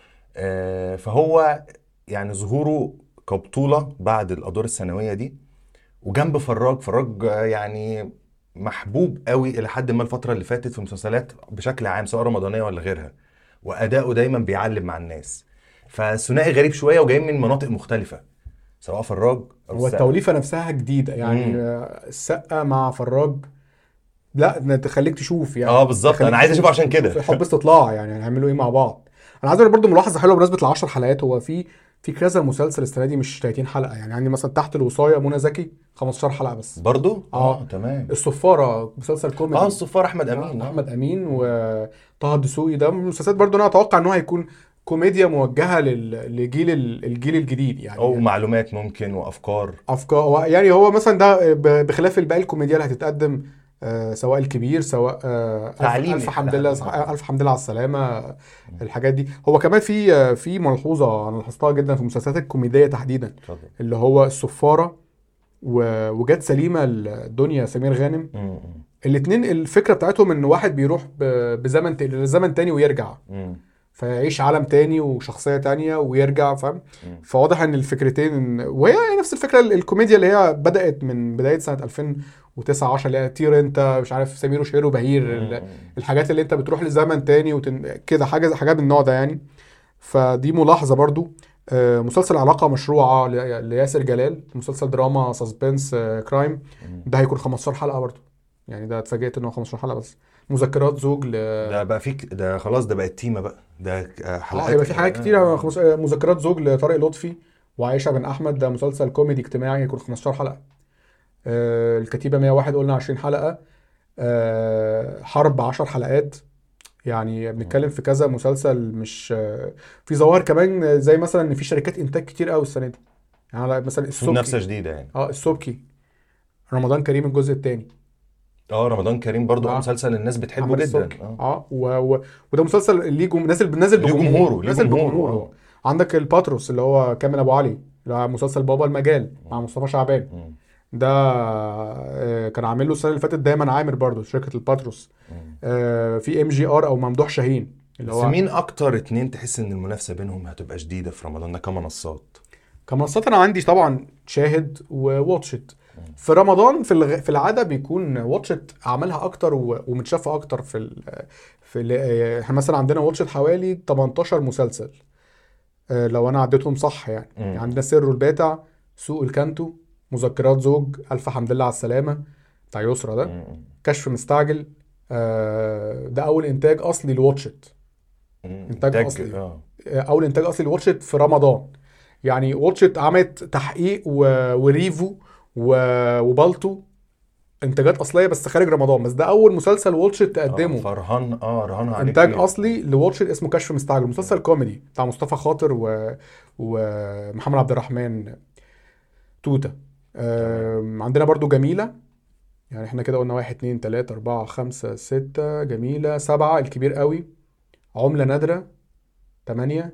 آه فهو يعني ظهوره كبطوله بعد الادوار الثانويه دي وجنب فراج فراج آه، يعني محبوب قوي الى حد ما الفتره اللي فاتت في المسلسلات بشكل عام سواء رمضانيه ولا غيرها واداؤه دايما بيعلم مع الناس فثنائي غريب شويه وجايين من مناطق مختلفه سواء فراج او هو السقا. التوليفه نفسها جديده يعني مم. آه، السقا مع فراج لا تخليك تشوف يعني اه بالظبط تخليك انا عايز تشوف اشوفه عشان كده في حب استطلاع يعني هيعملوا ايه مع بعض انا عايز اقول برضه ملاحظه حلوه بمناسبه ال 10 حلقات هو في في كذا مسلسل السنه دي مش 30 حلقه يعني عندي مثلا تحت الوصايه منى زكي 15 حلقه بس برضو آه. تمام الصفاره مسلسل كوميدي اه الصفار احمد امين آه. احمد امين وطه الدسوقي ده من المسلسلات برضه انا اتوقع ان هو هيكون كوميديا موجهه لل- لجيل ال- الجيل الجديد يعني او معلومات ممكن وافكار افكار هو- يعني هو مثلا ده ب- بخلاف الباقي الكوميديا اللي هتتقدم آه، سواء الكبير سواء آه، ألف- تعليمي الف حمد لحد لله ما. الف حمد لله على السلامه الحاجات دي هو كمان في آه، في ملحوظه انا لاحظتها جدا في المسلسلات الكوميديه تحديدا اتفضل اللي هو الصفاره و- وجت سليمه الدنيا سمير غانم م- م. الاتنين الفكره بتاعتهم ان واحد بيروح ب- بزمن ت- لزمن تاني ويرجع مم. فيعيش عالم تاني وشخصيه تانية ويرجع فاهم مم. فواضح ان الفكرتين إن وهي نفس الفكره ال- الكوميديا اللي هي بدات من بدايه سنه 2009 10 اللي هي طير انت مش عارف سمير وشهير وبهير ال- الحاجات اللي انت بتروح لزمن تاني وتن... كده حاجه حاجات من النوع ده يعني فدي ملاحظه برضو آه، مسلسل علاقه مشروعه ل- لياسر جلال مسلسل دراما سسبنس آه، كرايم مم. ده هيكون 15 حلقه برضو يعني ده اتفاجئت ان هو 15 حلقه بس مذكرات زوج ل ده بقى فيك ده خلاص ده بقت تيمه بقى ده آه، اه حلقات هيبقى في حاجات كتير خمس- آه، مذكرات زوج لطارق لطفي وعائشه بن احمد ده مسلسل كوميدي اجتماعي هيكون 15 حلقه آه، الكتيبه 101 قلنا 20 حلقه آه، حرب 10 حلقات يعني بنتكلم في كذا مسلسل مش آه، في ظواهر كمان زي مثلا ان في شركات انتاج كتير قوي السنه دي يعني على مثلا في منافسه السبكي جديده يعني اه السبكي رمضان كريم الجزء الثاني اه رمضان كريم برضو آه. مسلسل الناس بتحبه أحمد جدا السبكي اه اه و... و... وده مسلسل ليه جم... نازل نازل ليه جمهوره، ليه نازل جمهوره، بجمهوره آه. عندك الباتروس اللي هو كامل ابو علي اللي هو مسلسل بابا المجال مع مصطفى شعبان مم. ده آه، كان عامل له السنه اللي فاتت دايما عامر برضو شركه الباتروس مم. آه، في ام جي ار او ممدوح شاهين اللي بس هو مين اكتر اتنين تحس ان المنافسه بينهم هتبقى شديده في رمضان ده كمنصات كمنصات انا عندي طبعا شاهد وواتشت في رمضان في الغ... في العاده بيكون واتشت اعمالها اكتر و... ومتشافه اكتر في ال... في ال... آه، احنا مثلا عندنا واتشت حوالي 18 مسلسل آه، لو انا عديتهم صح يعني, مم. يعني عندنا سر الباتع سوق الكانتو مذكرات زوج الف حمد لله على السلامه بتاع يسرا ده مم. كشف مستعجل آه، ده اول انتاج اصلي لواتشت مم. إنتاج أصلي. اه اول انتاج اصلي لواتشت في رمضان يعني واتشت عملت تحقيق و... وريفو و... وبالتو انتاجات اصليه بس خارج رمضان بس ده اول مسلسل واتشت تقدمه آه، فرهان اه رهان عليه انتاج كتير. اصلي لواتشت اسمه كشف مستعجل مسلسل كوميدي بتاع مصطفى خاطر و... ومحمد عبد الرحمن توته آم، عندنا برضو جميله يعني احنا كده قلنا واحد اتنين تلاتة أربعة خمسة ستة جميلة سبعة الكبير قوي عملة نادرة تمانية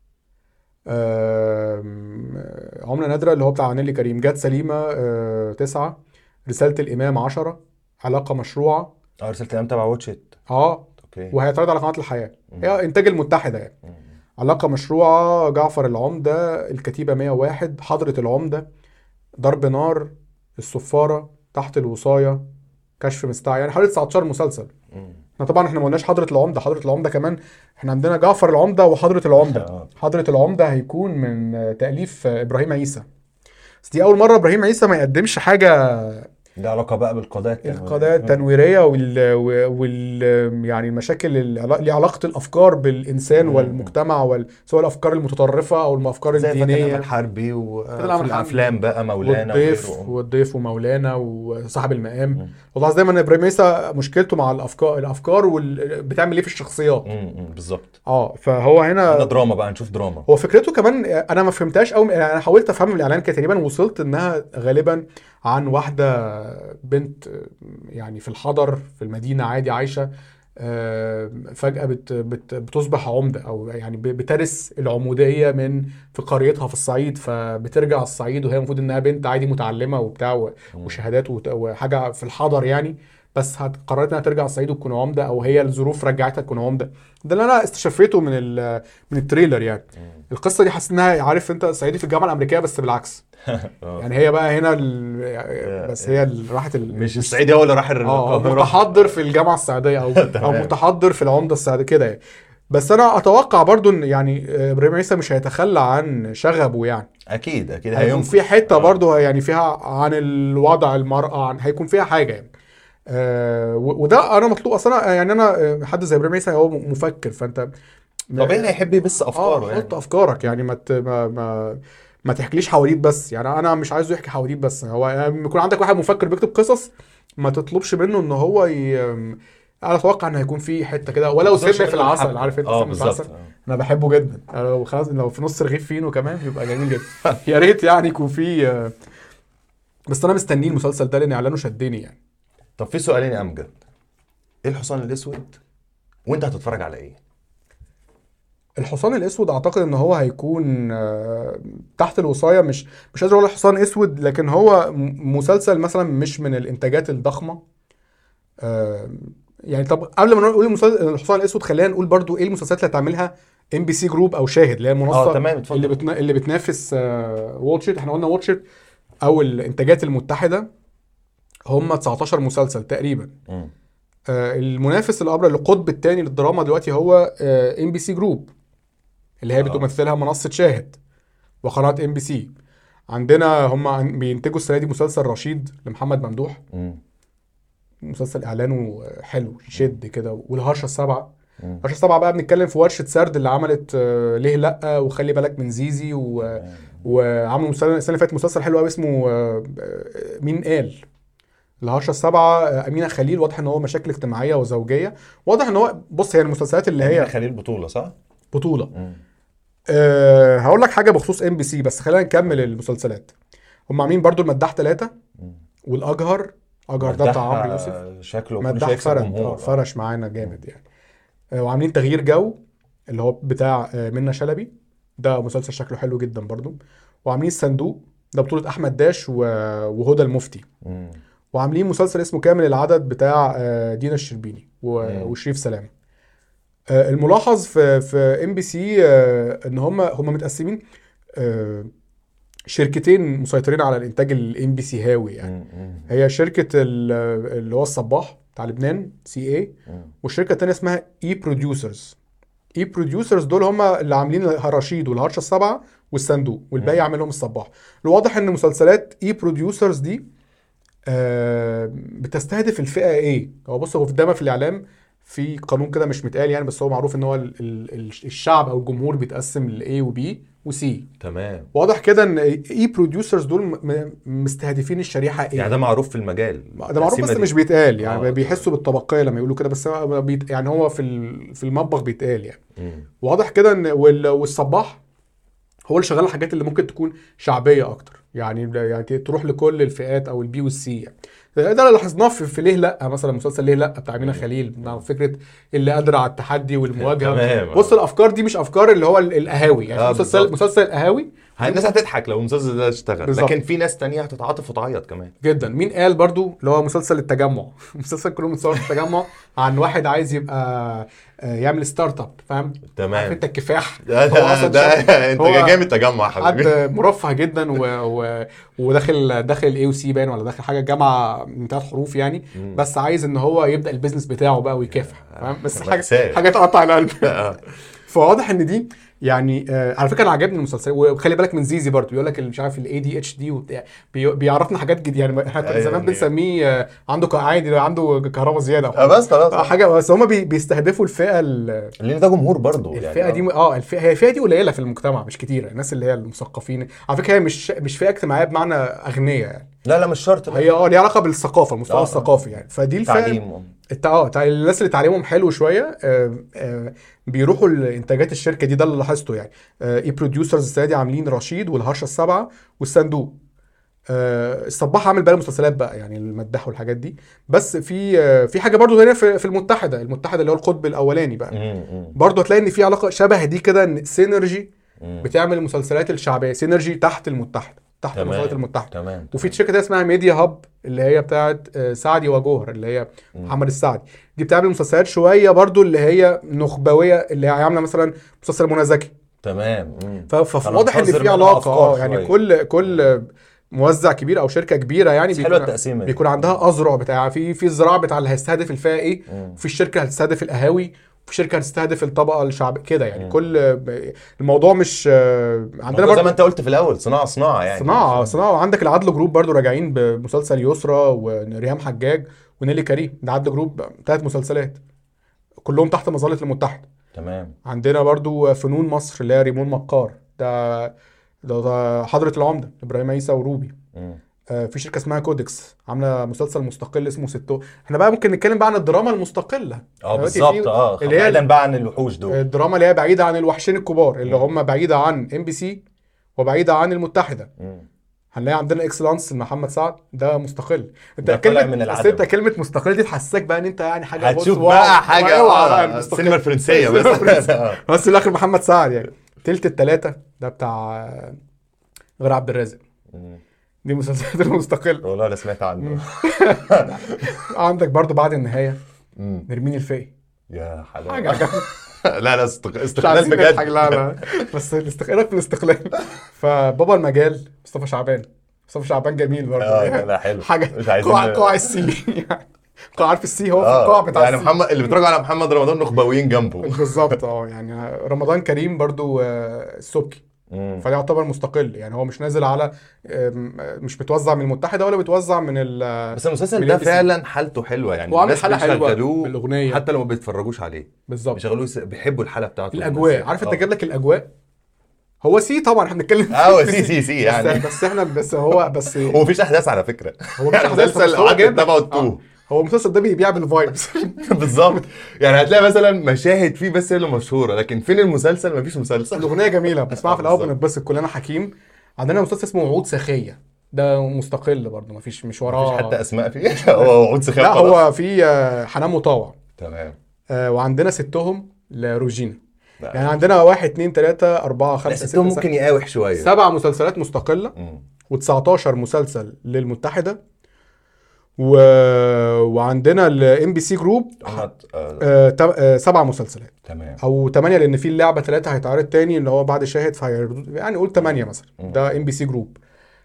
آم، عملة نادرة اللي هو بتاع نيلي كريم جات سليمة آه، تسعة رسالة الإمام عشرة علاقة مشروعة اه رساله الامام تبع واتشت اه اوكي وهيتعرض على قناة الحياة مم. هي إنتاج المتحدة يعني مم. علاقة مشروعة جعفر العمدة الكتيبة 101 حضرة العمدة ضرب نار الصفارة تحت الوصاية كشف مستعجل يعني حوالي 19 مسلسل مم. احنا طبعا احنا ما قلناش حضرة العمدة حضرة العمدة كمان احنا عندنا جعفر العمدة وحضرة العمدة آه. حضرة العمدة هيكون من آه، تأليف آه، إبراهيم عيسى بس دي أول مرة إبراهيم عيسى ما يقدمش حاجة ده علاقه بقى بالقضايا التنويرية. القضايا التنويرية وال, وال... يعني المشاكل اللي ليه علاقة الأفكار بالإنسان مم. والمجتمع وال... سواء الأفكار المتطرفة أو الأفكار زي فاتن الدينية امل حربي وفي فاتن أمل حربي. الافلام بقى مولانا والضيف وغيره. والضيف ومولانا وصاحب المقام مم. والله دايما ابراهيم عيسى مشكلته مع الافكار الافكار وال... بتعمل ايه في الشخصيات مم. مم. بالظبط اه فهو ده هنا دراما بقى نشوف دراما هو فكرته كمان انا ما فهمتهاش قوي يعني انا حاولت افهم من الاعلان كده تقريبا وصلت انها غالبا عن واحده بنت يعني في الحضر في المدينه عادي عايشه آه، فجاه بت بت بتصبح عمده او يعني ب- بترث العموديه من في قريتها في الصعيد فبترجع الصعيد وهي المفروض انها بنت عادي متعلمه وبتاع و- وشهادات وت- وحاجه في الحضر يعني بس هت- قررت انها ترجع الصعيد وتكون عمده او هي الظروف رجعتها تكون عمده ده اللي انا استشفيته من ال- من التريلر يعني القصه دي حاسس انها عارف انت صعيدي في الجامعه الامريكيه بس بالعكس آه. يعني هي بقى هنا ال... بس هي اللي راحت ال... مش الصعيدي هو اللي راح اه القاهره متحضر في الجامعه السعوديه او او تمام. متحضر في العمده السعوديه كده يعني بس انا اتوقع برضو ان يعني آه، ابراهيم عيسى مش هيتخلى عن شغبه يعني اكيد اكيد هيكون هينفع في حته آه. برضو يعني فيها عن الوضع المراه عن هيكون فيها حاجه يعني آه و- وده انا مطلوب اصلا يعني انا آه، حد زي ابراهيم عيسى هو م- مفكر فانت طبيعي هيحب يبث افكاره اه يعني حط افكارك يعني ما ت... ما ما ما تحكيليش حواديت بس يعني انا مش عايزه يحكي حواديت بس هو يعني لما يكون عندك واحد مفكر بيكتب قصص ما تطلبش منه ان هو ي... انا اتوقع ان هيكون في حته كده ولو سم في العسل عارف انت اه سم في بالظبط العسل انا بحبه جدا أنا لو خلاص لو في نص رغيف فينو كمان يبقى جميل جدا يا ريت يعني يكون في آه، بس انا مستنيه المسلسل ده لان اعلانه شدني يعني طب في سؤالين يا امجد ايه الحصان الاسود وانت هتتفرج على ايه الحصان الاسود اعتقد ان هو هيكون آه، تحت الوصايه مش مش قادر اقول حصان اسود لكن هو م- مسلسل مثلا مش من الانتاجات الضخمه آه يعني طب قبل ما نقول المسلسل الحصان الاسود خلينا نقول برضو ايه المسلسلات اللي هتعملها ام بي سي جروب او شاهد اللي هي المنصه اه تمام اتفضل اللي بتنا... اللي بتنافس آه واتشت احنا قلنا واتشت او الانتاجات المتحده هم 19 مسلسل تقريبا مم. آه المنافس الابرز القطب الثاني للدراما دلوقتي هو ام بي سي جروب اللي هي آه. بتمثلها منصه شاهد وقناه ام بي سي عندنا هم عن- بينتجوا السنه دي مسلسل رشيد لمحمد ممدوح مم. مسلسل اعلانه حلو يشد كده والهرشه السبعه مم. الهرشه السبعه بقى بنتكلم في ورشه سرد اللي عملت آه، ليه لا وخلي بالك من زيزي و... تمام. وعملوا مسلسل السنه اللي فاتت مسلسل حلو قوي اسمه آه، آه، مين قال الهرشه السبعه آه، امينه خليل واضح ان هو مشاكل اجتماعيه وزوجيه واضح ان هو بص هي المسلسلات اللي هي هي خليل بطولة صح؟ بطوله مم. أه هقول لك حاجه بخصوص ام بي سي بس خلينا نكمل المسلسلات هم عاملين برضو المداح ثلاثة مم. والاجهر اجهر ده بتاع مداح عمرو يوسف شكله كل مداح شويه يكسب فرد جمهور اه فرش معانا جامد يعني آه، وعاملين تغيير جو اللي هو بتاع آه، منة شلبي ده مسلسل شكله حلو جدا برضو وعاملين الصندوق ده بطولة أحمد داش و- وهدى المفتي مم. وعاملين مسلسل اسمه كامل العدد بتاع آه، دينا الشربيني و- مم. وشريف سلام آه، الملاحظ في في ام بي سي ان هم هم متقسمين آه، شركتين مسيطرين على الانتاج الام بي سي هاوي يعني مم. مم. هي شركه ال- اللي هو الصباح بتاع لبنان سي اي مم. والشركه الثانيه اسمها اي بروديوسرز اي بروديوسرز دول هم اللي عاملين رشيد والهرشه السبعه والصندوق والباقي مم. عاملهم الصباح الواضح ان مسلسلات اي بروديوسرز دي آه، بتستهدف الفئه ايه هو بص هو في دايما في الاعلام في قانون كده مش متقال يعني بس هو معروف ان هو ال- ال- ال- الشعب او الجمهور بيتقسم ل A و B و C تمام واضح كده ان اي بروديوسرز دول م- م- مستهدفين الشريحه ايه يعني ده معروف في المجال ده معروف بس التقسيمة مش دي. بيتقال يعني آه، بيحسوا بالطبقيه لما يقولوا كده بس هو بيت يعني هو في ال- في المطبخ بيتقال يعني مم. واضح كده ان وال- والصباح هو اللي شغال الحاجات اللي ممكن تكون شعبيه اكتر يعني يعني تروح لكل الفئات او البي والسي يعني ده اللي لاحظناه في, في ليه لا مثلا مسلسل ليه لا بتاع امينه خليل مع فكره اللي قادره على التحدي والمواجهه تمام. بص الافكار دي مش افكار اللي هو ال- القهاوي يعني آه، مسلسل بالظبط. مسلسل القهاوي الناس هتضحك لو المسلسل ده اشتغل بالظبط. لكن في ناس تانية هتتعاطف وتعيط كمان جدا مين قال برضو اللي هو مسلسل التجمع مسلسل كله متصور في التجمع عن واحد عايز يبقى آه، يعمل ستارت اب فاهم عارف تمام انت الكفاح ده هو ده, أصلاً ده شاب- انت هو جاي من التجمع يا حبيبي حد مرفه جدا و... و... وداخل داخل الاي سي باين ولا داخل حاجه جامعه من ثلاث حروف يعني مم. بس عايز ان هو يبدا البيزنس بتاعه بقى ويكافح فاهم بس حاجه مأساة. حاجه تقطع القلب آه. فواضح ان دي يعني آه على فكره انا عجبني المسلسل وخلي بالك من زيزي برضو بيقول لك اللي مش عارف الاي دي اتش دي وبتاع بي- بيعرفنا حاجات جديده يعني احنا كنا أيوة زمان يعني. بنسميه آه، عنده ك- عادي عنده كهرباء زياده آه، بس آه، خلاص حاجه بس هم بي بيستهدفوا الفئه ال- لان ده جمهور برضه يعني الفئه دي اه الفئه هي الفئه دي قليله في المجتمع مش كتيره الناس اللي هي المثقفين على فكره هي مش مش فئه اجتماعيه بمعنى اغنياء يعني لا لا مش شرط لا. هي اه ليها علاقه بالثقافه المستوى آه. الثقافي يعني فدي الفئه تعليم الت- اه تع- الناس اللي تعليمهم حلو شويه آه، آه، بيروحوا لانتاجات الشركه دي ده اللي لاحظته يعني اي بروديوسرز السنه دي عاملين رشيد والهرشه السبعه والصندوق آه، الصباح عامل بقى مسلسلات بقى يعني المداح والحاجات دي بس في آه، في حاجه برضو هنا في في المتحده المتحده اللي هو القطب الاولاني بقى مم، مم، برضو هتلاقي ان في علاقه شبه دي كده ان سينرجي مم. بتعمل المسلسلات الشعبيه سينرجي تحت المتحده تحت تمام. المسلسلات المتحده تمام وفي شركه تانية اسمها ميديا هاب اللي هي بتاعت آه، سعدي وجوهر اللي هي مم. محمد السعدي دي بتعمل مسلسلات شويه برضو اللي هي نخبويه اللي هي عامله مثلا مسلسل منى زكي تمام مم. ف- أنا فواضح ان بحذر في منها علاقه أفكار اه يعني شوية. كل كل موزع كبير او شركه كبيره يعني بس حلوه بيكون التقسيمه دي. بيكون عندها اذرع بتاع في في الزراعه بتاع اللي هيستهدف الفئه ايه مم. وفي الشركه هتستهدف القهاوي وفي شركه هتستهدف الطبقه الشعب كده يعني مم. كل الموضوع مش آه، عندنا عندنا زي برضو ما انت قلت في الاول صناعه صناعه يعني صناعه صناعه وعندك العدل جروب برضو راجعين بمسلسل يسرا وريهام حجاج ونيلي كريم ده عدل جروب ثلاث مسلسلات كلهم تحت مظله المتحده تمام عندنا برضو فنون مصر اللي هي ريمون مكار ده ده, ده حضرة العمدة إبراهيم عيسى وروبي مم. آه، في شركة اسمها كودكس عاملة مسلسل مستقل اسمه ستو احنا بقى ممكن نتكلم بقى عن الدراما المستقلة اه دلوقتي بالظبط في- اه اللي هي بعيدا بقى عن الوحوش دول الدراما اللي هي بعيدة عن الوحشين الكبار اللي مم. هم بعيدة عن ام بي سي وبعيدة عن المتحدة مم. هنلاقي عندنا اكسلانس محمد سعد ده مستقل انت ده طالع كلمة من أصل العدم. انت كلمة مستقل دي تحسسك بقى ان انت يعني حاجة بص هتشوف واو، بقى حاجه اوعى بقى اه المستقل. السينما الفرنسيه بس آه. بس في الاخر محمد سعد يعني تلت التلاتة ده بتاع غير عبد الرازق مم. دي المسلسلات المستقله والله انا سمعت عنه عندك برضو بعد النهايه مم. نرمين الفقي يا حاجه حلاوه عجبتني. لا لا استق- مش استقلال عايزين نضحك، بجد لا لا بس الاستق... ايه رايك في الاستقلال فبابا المجال مصطفى شعبان مصطفى شعبان جميل برضه اه لا لا حلو حاجه مش عايزين قاع قاع السي قاع عارف السي هو في القاع اه بتاع يعني السي. محمد اللي بيتفرجوا على محمد رمضان نخبويين جنبه بالظبط اه يعني رمضان كريم برضو آه، السبكي مم. فده يعتبر مستقل يعني هو مش نازل على آم، مش بتوزع من المتحده ولا بتوزع من ال بس المسلسل من ده ABC. فعلا حالته حلوه يعني هو عامل الناس حلقة حلوة بيشغلوه بالأغنية. حتى لو ما بيتفرجوش عليه بالظبط بيشغلوه يس- بيحبوا الحاله بتاعته الاجواء عارف انت آه. جايب لك الاجواء هو سي طبعا احنا بنتكلم اه هو سي سي سي يعني بس, بس احنا بس هو بس ومفيش احداث على فكره هو مش احداث بس المسلسل هو قعدت جايب لك- تتابعه آه. التوه هو المسلسل ده بيبيع بالفايبس بالظبط يعني هتلاقي مثلا مشاهد فيه بس هي اللي مشهوره لكن فين المسلسل مفيش مسلسل الاغنيه جميله بنسمعها في الاول بالظبط. بنتبسط كلنا حكيم عندنا مسلسل اسمه وعود سخيه ده مستقل برضه مفيش مش وراه مفيش حتى اسماء فيه هو وعود سخاف لا خلاص. هو في آه، حنان مطاوع تمام آه، وعندنا ستهم لروجينا لا. يعني عندنا واحد اتنين تلاتة أربعة لا خمسة ستهم ستة ممكن يقاوح شويه سبع مسلسلات مستقلة مم. و19 مسلسل للمتحدة و... وعندنا الام بي سي جروب محمد آه، آه، تم- آه، سبع مسلسلات تمام او ثمانية لان في اللعبة ثلاثة هيتعرض تاني اللي هو بعد شاهد فهيردوا يعني قول ثمانية مثلا مم. ده ام بي سي جروب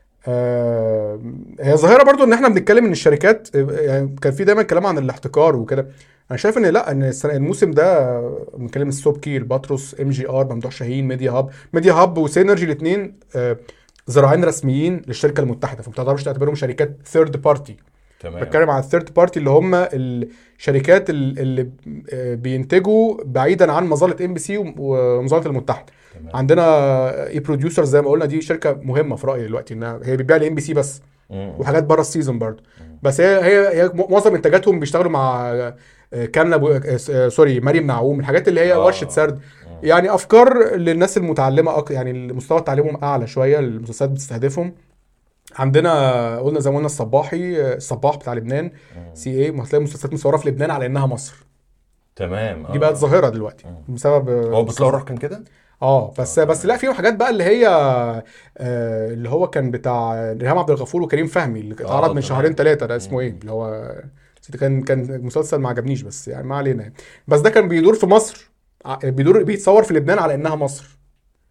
آه، هي ظاهرة برضو ان احنا بنتكلم ان الشركات آه، يعني كان في دايما كلام عن الاحتكار وكده انا شايف ان لا ان السنة الموسم ده آه، بنتكلم السوبكي الباتروس ام جي ار ممدوح شاهين ميديا هاب ميديا هاب وسينرجي الاثنين ذراعين رسميين للشركه المتحده فما تقدرش تعتبرهم شركات ثيرد بارتي تمام بتكلم عن الثيرد بارتي اللي هم الشركات ال- اللي آه، بينتجوا بعيدا عن مظله ام بي سي ومظله المتحده تمام عندنا اي بروديوسر زي ما قلنا دي شركه مهمه في رايي دلوقتي انها هي بتبيع لام بي سي بس مم. وحاجات بره السيزون برضه بس هي هي هي معظم انتاجاتهم بيشتغلوا مع آه، كامله بو... آه، آه، سوري مريم نعوم الحاجات اللي هي آه. ورشه سرد يعني افكار للناس المتعلمه أك... يعني مستوى تعليمهم اعلى شويه المسلسلات بتستهدفهم عندنا قلنا زي ما قلنا الصباحي آه، الصباح بتاع لبنان سي اي هتلاقي مسلسلات مصوره في لبنان على انها مصر تمام دي بقت ظاهره دلوقتي بسبب آه، هو بيطلعوا روح كان كده؟ اه بس بس لا فيهم حاجات بقى اللي هي آه اللي هو كان بتاع ريهام عبد الغفور وكريم فهمي اللي اتعرض من تمام. شهرين ثلاثه ده اسمه ايه اللي هو نسيت كان كان مسلسل ما عجبنيش بس يعني ما علينا يعني. بس ده كان بيدور في مصر ع- بيدور بيتصور في لبنان على انها مصر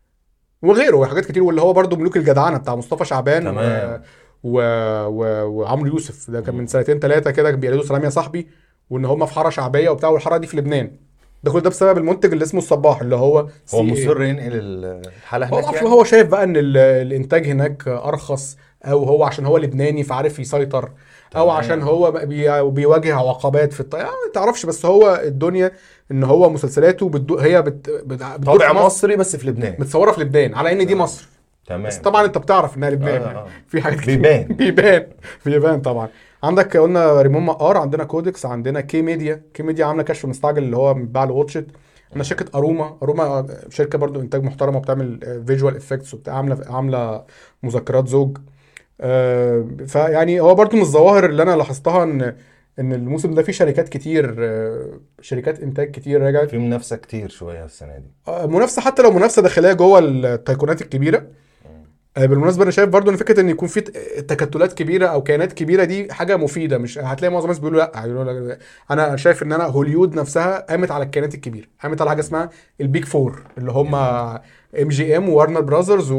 وغيره وحاجات كتير واللي هو برضو ملوك الجدعنه بتاع مصطفى شعبان تمام. و... و... وعمرو يوسف ده كان من سنتين ثلاثه كده بيقلدوا سلام يا صاحبي وان هم في حاره شعبيه وبتاع والحاره دي في لبنان ده كل ده بسبب المنتج اللي اسمه الصباح اللي هو هو CA. مصر ينقل الحاله هو هناك معرفش يعني؟ هو شايف بقى ان ال- الانتاج هناك ارخص او هو عشان هو لبناني فعارف يسيطر او تمام. عشان هو بي- بيواجه عقبات في الطريق ما تعرفش بس هو الدنيا ان هو مسلسلاته بتدو هي بت... بت... بتدور طابع في مصر مصري بس في لبنان متصوره في لبنان على ان دي مصر تمام بس طبعا انت بتعرف انها لبنان آه، آه. في حاجات كتير بيبان. بيبان بيبان طبعا عندك قلنا ريمون مقار عندنا كودكس عندنا كي ميديا كي ميديا عامله كشف مستعجل اللي هو بيتباع لواتشت عندنا شركه اروما اروما شركه برضو انتاج محترمه وبتعمل فيجوال افكتس وبتاع عامله عامله مذكرات زوج آه، فيعني هو برضو من الظواهر اللي انا لاحظتها ان ان الموسم ده فيه شركات كتير آه، شركات انتاج كتير رجعت في منافسه كتير شويه السنه دي آه، منافسه حتى لو منافسه داخليه جوه التايكونات الكبيره آه، بالمناسبه انا شايف برضو ان فكره ان يكون في ت- تكتلات كبيره او كيانات كبيره دي حاجه مفيده مش هتلاقي معظم الناس بيقولوا لا يقولوا لك- انا شايف ان انا هوليود نفسها قامت على الكيانات الكبيره قامت على حاجه اسمها البيج فور اللي هم ام جي ام وارنر براذرز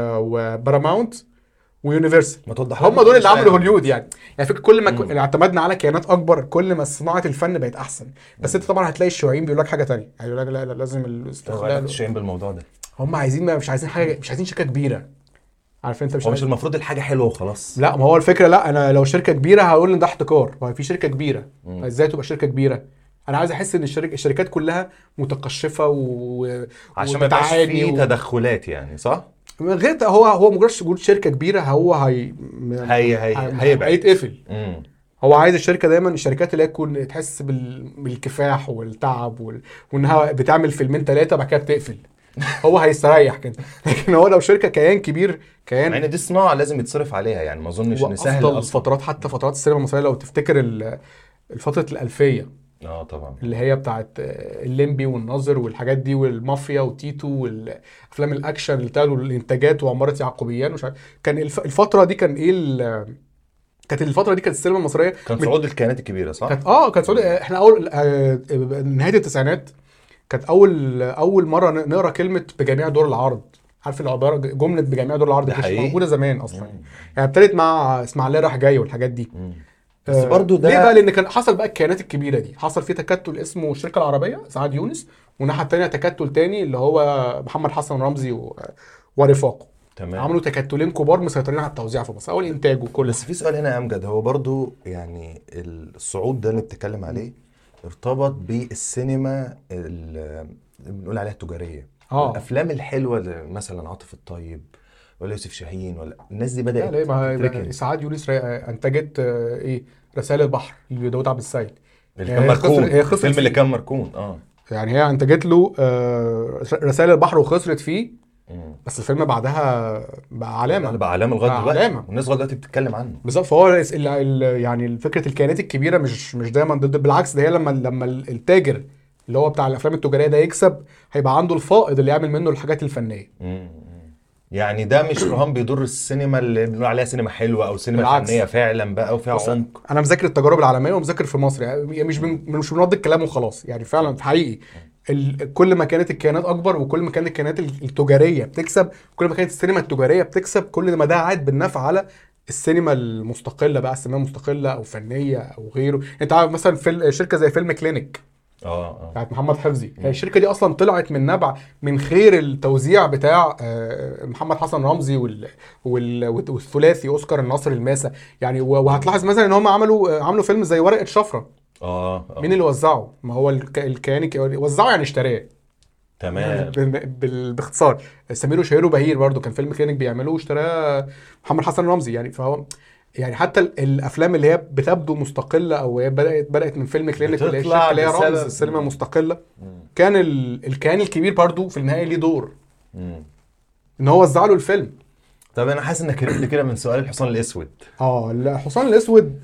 وباراماونت ويونيفرسال ما توضح هم لنا دول اللي الإسلام. عملوا هوليود يعني يعني فكره كل ما مم. ك- اعتمدنا على كيانات اكبر كل ما صناعه الفن بقت احسن بس انت طبعا هتلاقي الشيوعيين بيقول لك حاجه تانية يعني يقول لك لا لا لازم هو الاستقلال شايفين بالموضوع ده هم عايزين مش عايزين حاجه مش عايزين شركه كبيره عارف انت مش هو مش عايز... المفروض الحاجه حلوه وخلاص لا ما هو الفكره لا انا لو شركه كبيره هقول ان ده احتكار هو في شركه كبيره مم. ازاي تبقى شركه كبيره انا عايز احس ان الشركه الشركات كلها متقشفه و عشان ما يبقاش وبتعاني في و- تدخلات يعني صح؟ غير ده هو هو مجرد وجود شركه كبيره هو هي هي هي هيبقى هيتقفل امم هو عايز الشركه دايما الشركات اللي هي تكون تحس بال... بالكفاح والتعب وال... وانها بتعمل فيلمين ثلاثه بعد كده بتقفل هو هيستريح كده لكن هو لو شركه كيان كبير مع كيان ان دي صناعه لازم يتصرف عليها يعني ما اظنش نسهل وافضل اصلا الفترات حتى فترات السينما المصريه لو تفتكر ال- الفتره الالفيه اه طبعا اللي هي بتاعت آه، الليمبي والناظر والحاجات دي والمافيا وتيتو والافلام الاكشن اللي بتاعته الانتاجات وعماره يعقوبيان ومش عارف كان الف... الفتره دي كان ايه ال... كانت الفتره دي كانت السينما المصريه كان من- صعود الكيانات الكبيره صح؟ كانت اه كانت سعودي احنا اول آه، نهايه التسعينات كانت اول اول مره ن- نقرا كلمه بجميع دور العرض عارف العباره جمله بجميع دور العرض ده دي كانت حقيقي؟ موجوده زمان اصلا مم. يعني ابتدت مع اسماعيليه رايح جاي والحاجات دي مم. بس آه، برضو ده ليه بقى لان كان حصل بقى الكيانات الكبيره دي حصل فيه تكتل اسمه الشركه العربيه سعاد يونس والناحيه الثانيه تكتل تاني اللي هو محمد حسن رمزي و... ورفاقه تمام عملوا تكتلين كبار مسيطرين على التوزيع في مصر او الانتاج وكل بس في سؤال هنا يا امجد هو برضو يعني الصعود ده اللي بتتكلم عليه ارتبط بالسينما ال- اللي بنقول عليها التجاريه اه الافلام الحلوه اللي مثلا عاطف الطيب ولا يوسف شاهين ولا الناس دي لا بدات ليه ما تتركن. سعاد يونس را- انتجت آه، ايه رسائل البحر لداود عبد السيد اللي هي كان مركون خسر- هي خسرت الفيلم اللي فيه. كان مركون اه يعني هي انتجت له آه، رسائل البحر وخسرت فيه مم. بس الفيلم بعدها بقى علامه لا، بقى علامه لغايه بقى دلوقتي علامة. والناس لغايه دلوقتي بتتكلم عنه بالظبط فهو ال- ال- ال- يعني فكره الكيانات الكبيره مش مش دايما ضد بالعكس ده هي لما لما التاجر اللي هو بتاع الافلام التجاريه ده يكسب هيبقى عنده الفائض اللي يعمل منه الحاجات الفنيه مم. يعني ده مش رهان بيضر السينما اللي بنقول عليها سينما حلوه او سينما بالعكس. فنيه فعلا بقى وفيها بص، عمق انا مذاكر التجارب العالميه ومذاكر في مصر يعني مش بن مش بنرد الكلام وخلاص يعني فعلا حقيقي ال... كل ما كانت الكيانات اكبر وكل ما كانت الكيانات التجاريه بتكسب كل ما كانت السينما التجاريه بتكسب كل ما ده عاد بالنفع على السينما المستقله بقى السينما المستقله او فنيه او غيره انت عارف مثلا في شركه زي فيلم كلينيك اه اه بتاعت محمد حفظي هي الشركه دي اصلا طلعت من نبع من خير التوزيع بتاع آه، محمد حسن رمزي وال... وال... والثلاثي اوسكار الناصر الماسة يعني و- وهتلاحظ مثلا ان هم عملوا آه، عملوا فيلم زي ورقه شفره اه آه. مين اللي وزعه ما هو الك... الكيان الك- وزعه يعني اشتراه تمام بال- بال- باختصار سمير وشهير وبهير برضو كان فيلم كلينيك بيعملوه اشتراه محمد حسن رمزي يعني فهو يعني حتى ال- الافلام اللي هي بتبدو مستقله او هي بدات بدات من فيلم كلينيك اللي هي بتطلع الشركه اللي هي رمز بسبب- السينما المستقله مم. كان ال... الكيان الكبير برضو في النهايه ليه دور مم. ان هو وزع له الفيلم طب انا حاسس انك هربت كده من سؤال الحصان الاسود اه الحصان الاسود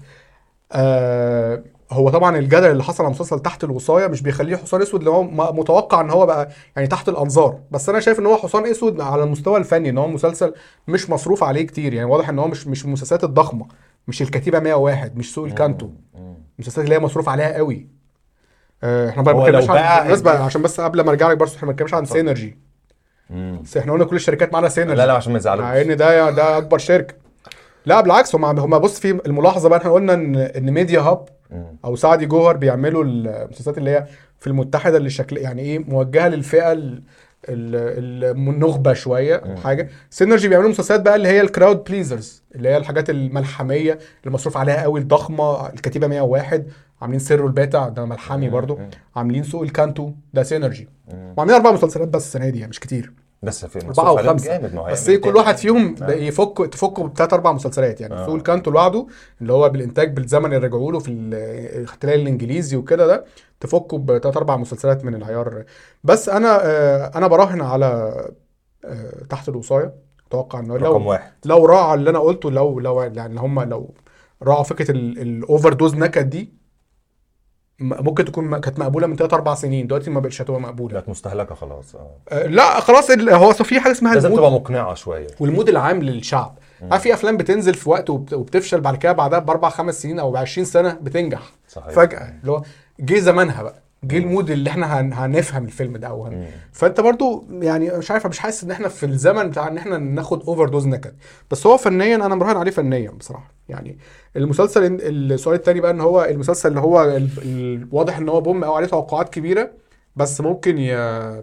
آه هو طبعا الجدل اللي حصل على مسلسل تحت الوصايه مش بيخليه حصان اسود اللي هو م- متوقع ان هو بقى يعني تحت الانظار بس انا شايف ان هو حصان اسود على المستوى الفني ان هو مسلسل مش مصروف عليه كتير يعني واضح ان هو مش مش المسلسلات الضخمه مش الكتيبه 101 مش سوق الكانتو مم. المسلسلات اللي هي مصروف عليها قوي آه احنا بقى هو ما بنتكلمش لو عن باع- بالنسبه عشان بس قبل ما ارجع لك برضه احنا ما بنتكلمش عن اتفضل. سينرجي مم. بس احنا قلنا كل الشركات معانا سينرجي لا لا عشان ما مع يزعلوش ان ده ده اكبر شركه لا بالعكس هم هم بص في الملاحظه بقى احنا قلنا ان ان ميديا هاب مم. او سعدي جوهر بيعملوا المسلسلات اللي هي في المتحده اللي شكل يعني ايه موجهه للفئه ال- ال- النخبه شويه او مم. حاجه سينرجي بيعملوا مسلسلات بقى اللي هي الكراود بليزرز اللي هي الحاجات الملحميه اللي مصروف عليها قوي الضخمه الكتيبه 101 عاملين سر الباتع ده ملحمي مم. برضو مم. عاملين سوق الكانتو ده سينرجي مم. وعاملين اربع مسلسلات بس السنه دي يعني مش كتير بس في أربعة مصروف أو عليهم خمسة. جامد ما هو بس هيعمل ايه كل تاني. واحد فيهم آه. ده يفك تفكه بثلاث اربع مسلسلات يعني آه. سوق الكانتو لوحده اللي هو بالانتاج بالزمن اللي رجعوا له في ال- الاحتلال الانجليزي وكده ده تفكه بثلاث اربع مسلسلات من العيار بس انا آه، انا براهن على آه، تحت الوصايه اتوقع انه رقم لو واحد لو راعى اللي انا قلته لو لو يعني هم لو راعوا فكره الاوفر دوز نكد دي م- ممكن تكون م- كانت مقبوله من 3 4 سنين دلوقتي ما بقتش هتبقى مقبوله بقت مستهلكه خلاص اه آه، لا خلاص ال- هو أصل في حاجه اسمها لازم المود تبقى مقنعه شويه والمود العام للشعب مم. عارف في افلام بتنزل في وقت وبت- وبتفشل بعد كده بعدها باربع خمس سنين او ب 20 سنه بتنجح صحيح فجاه اللي هو جه زمانها بقى جه المود اللي احنا هن... هنفهم الفيلم ده او هن... مم. فانت برضو يعني مش عارف مش حاسس ان احنا في الزمن بتاع ان احنا ناخد اوفر دوز نكد بس هو فنيا انا مراهن عليه فنيا بصراحه يعني المسلسل السؤال التاني بقى ان هو المسلسل اللي هو ال... ال... واضح ان هو بوم او عليه توقعات كبيره بس ممكن ي...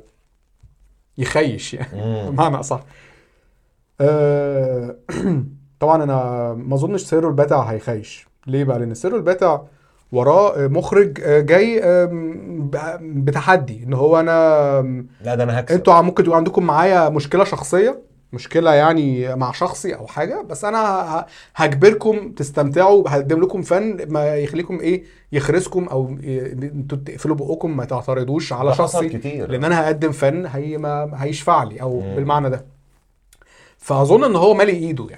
يخيش يعني مم. بمعنى اصح أه... طبعا انا ما اظنش سر الباتع هيخيش ليه بقى لان سر الباتع وراه مخرج آه، جاي آم، ب- بتحدي ان هو انا آم، لا ده انا هكسب انتوا عم- ممكن يبقى عندكم معايا مشكله شخصيه مشكله يعني مع شخصي او حاجه بس انا ه- هجبركم تستمتعوا هقدم لكم فن ما يخليكم ايه يخرسكم او ي- انتوا تقفلوا بقكم ما تعترضوش على ده حصل شخصي كتير لان انا هقدم فن هي ما هيشفع لي او مم. بالمعنى ده فاظن ان هو مالي ايده يعني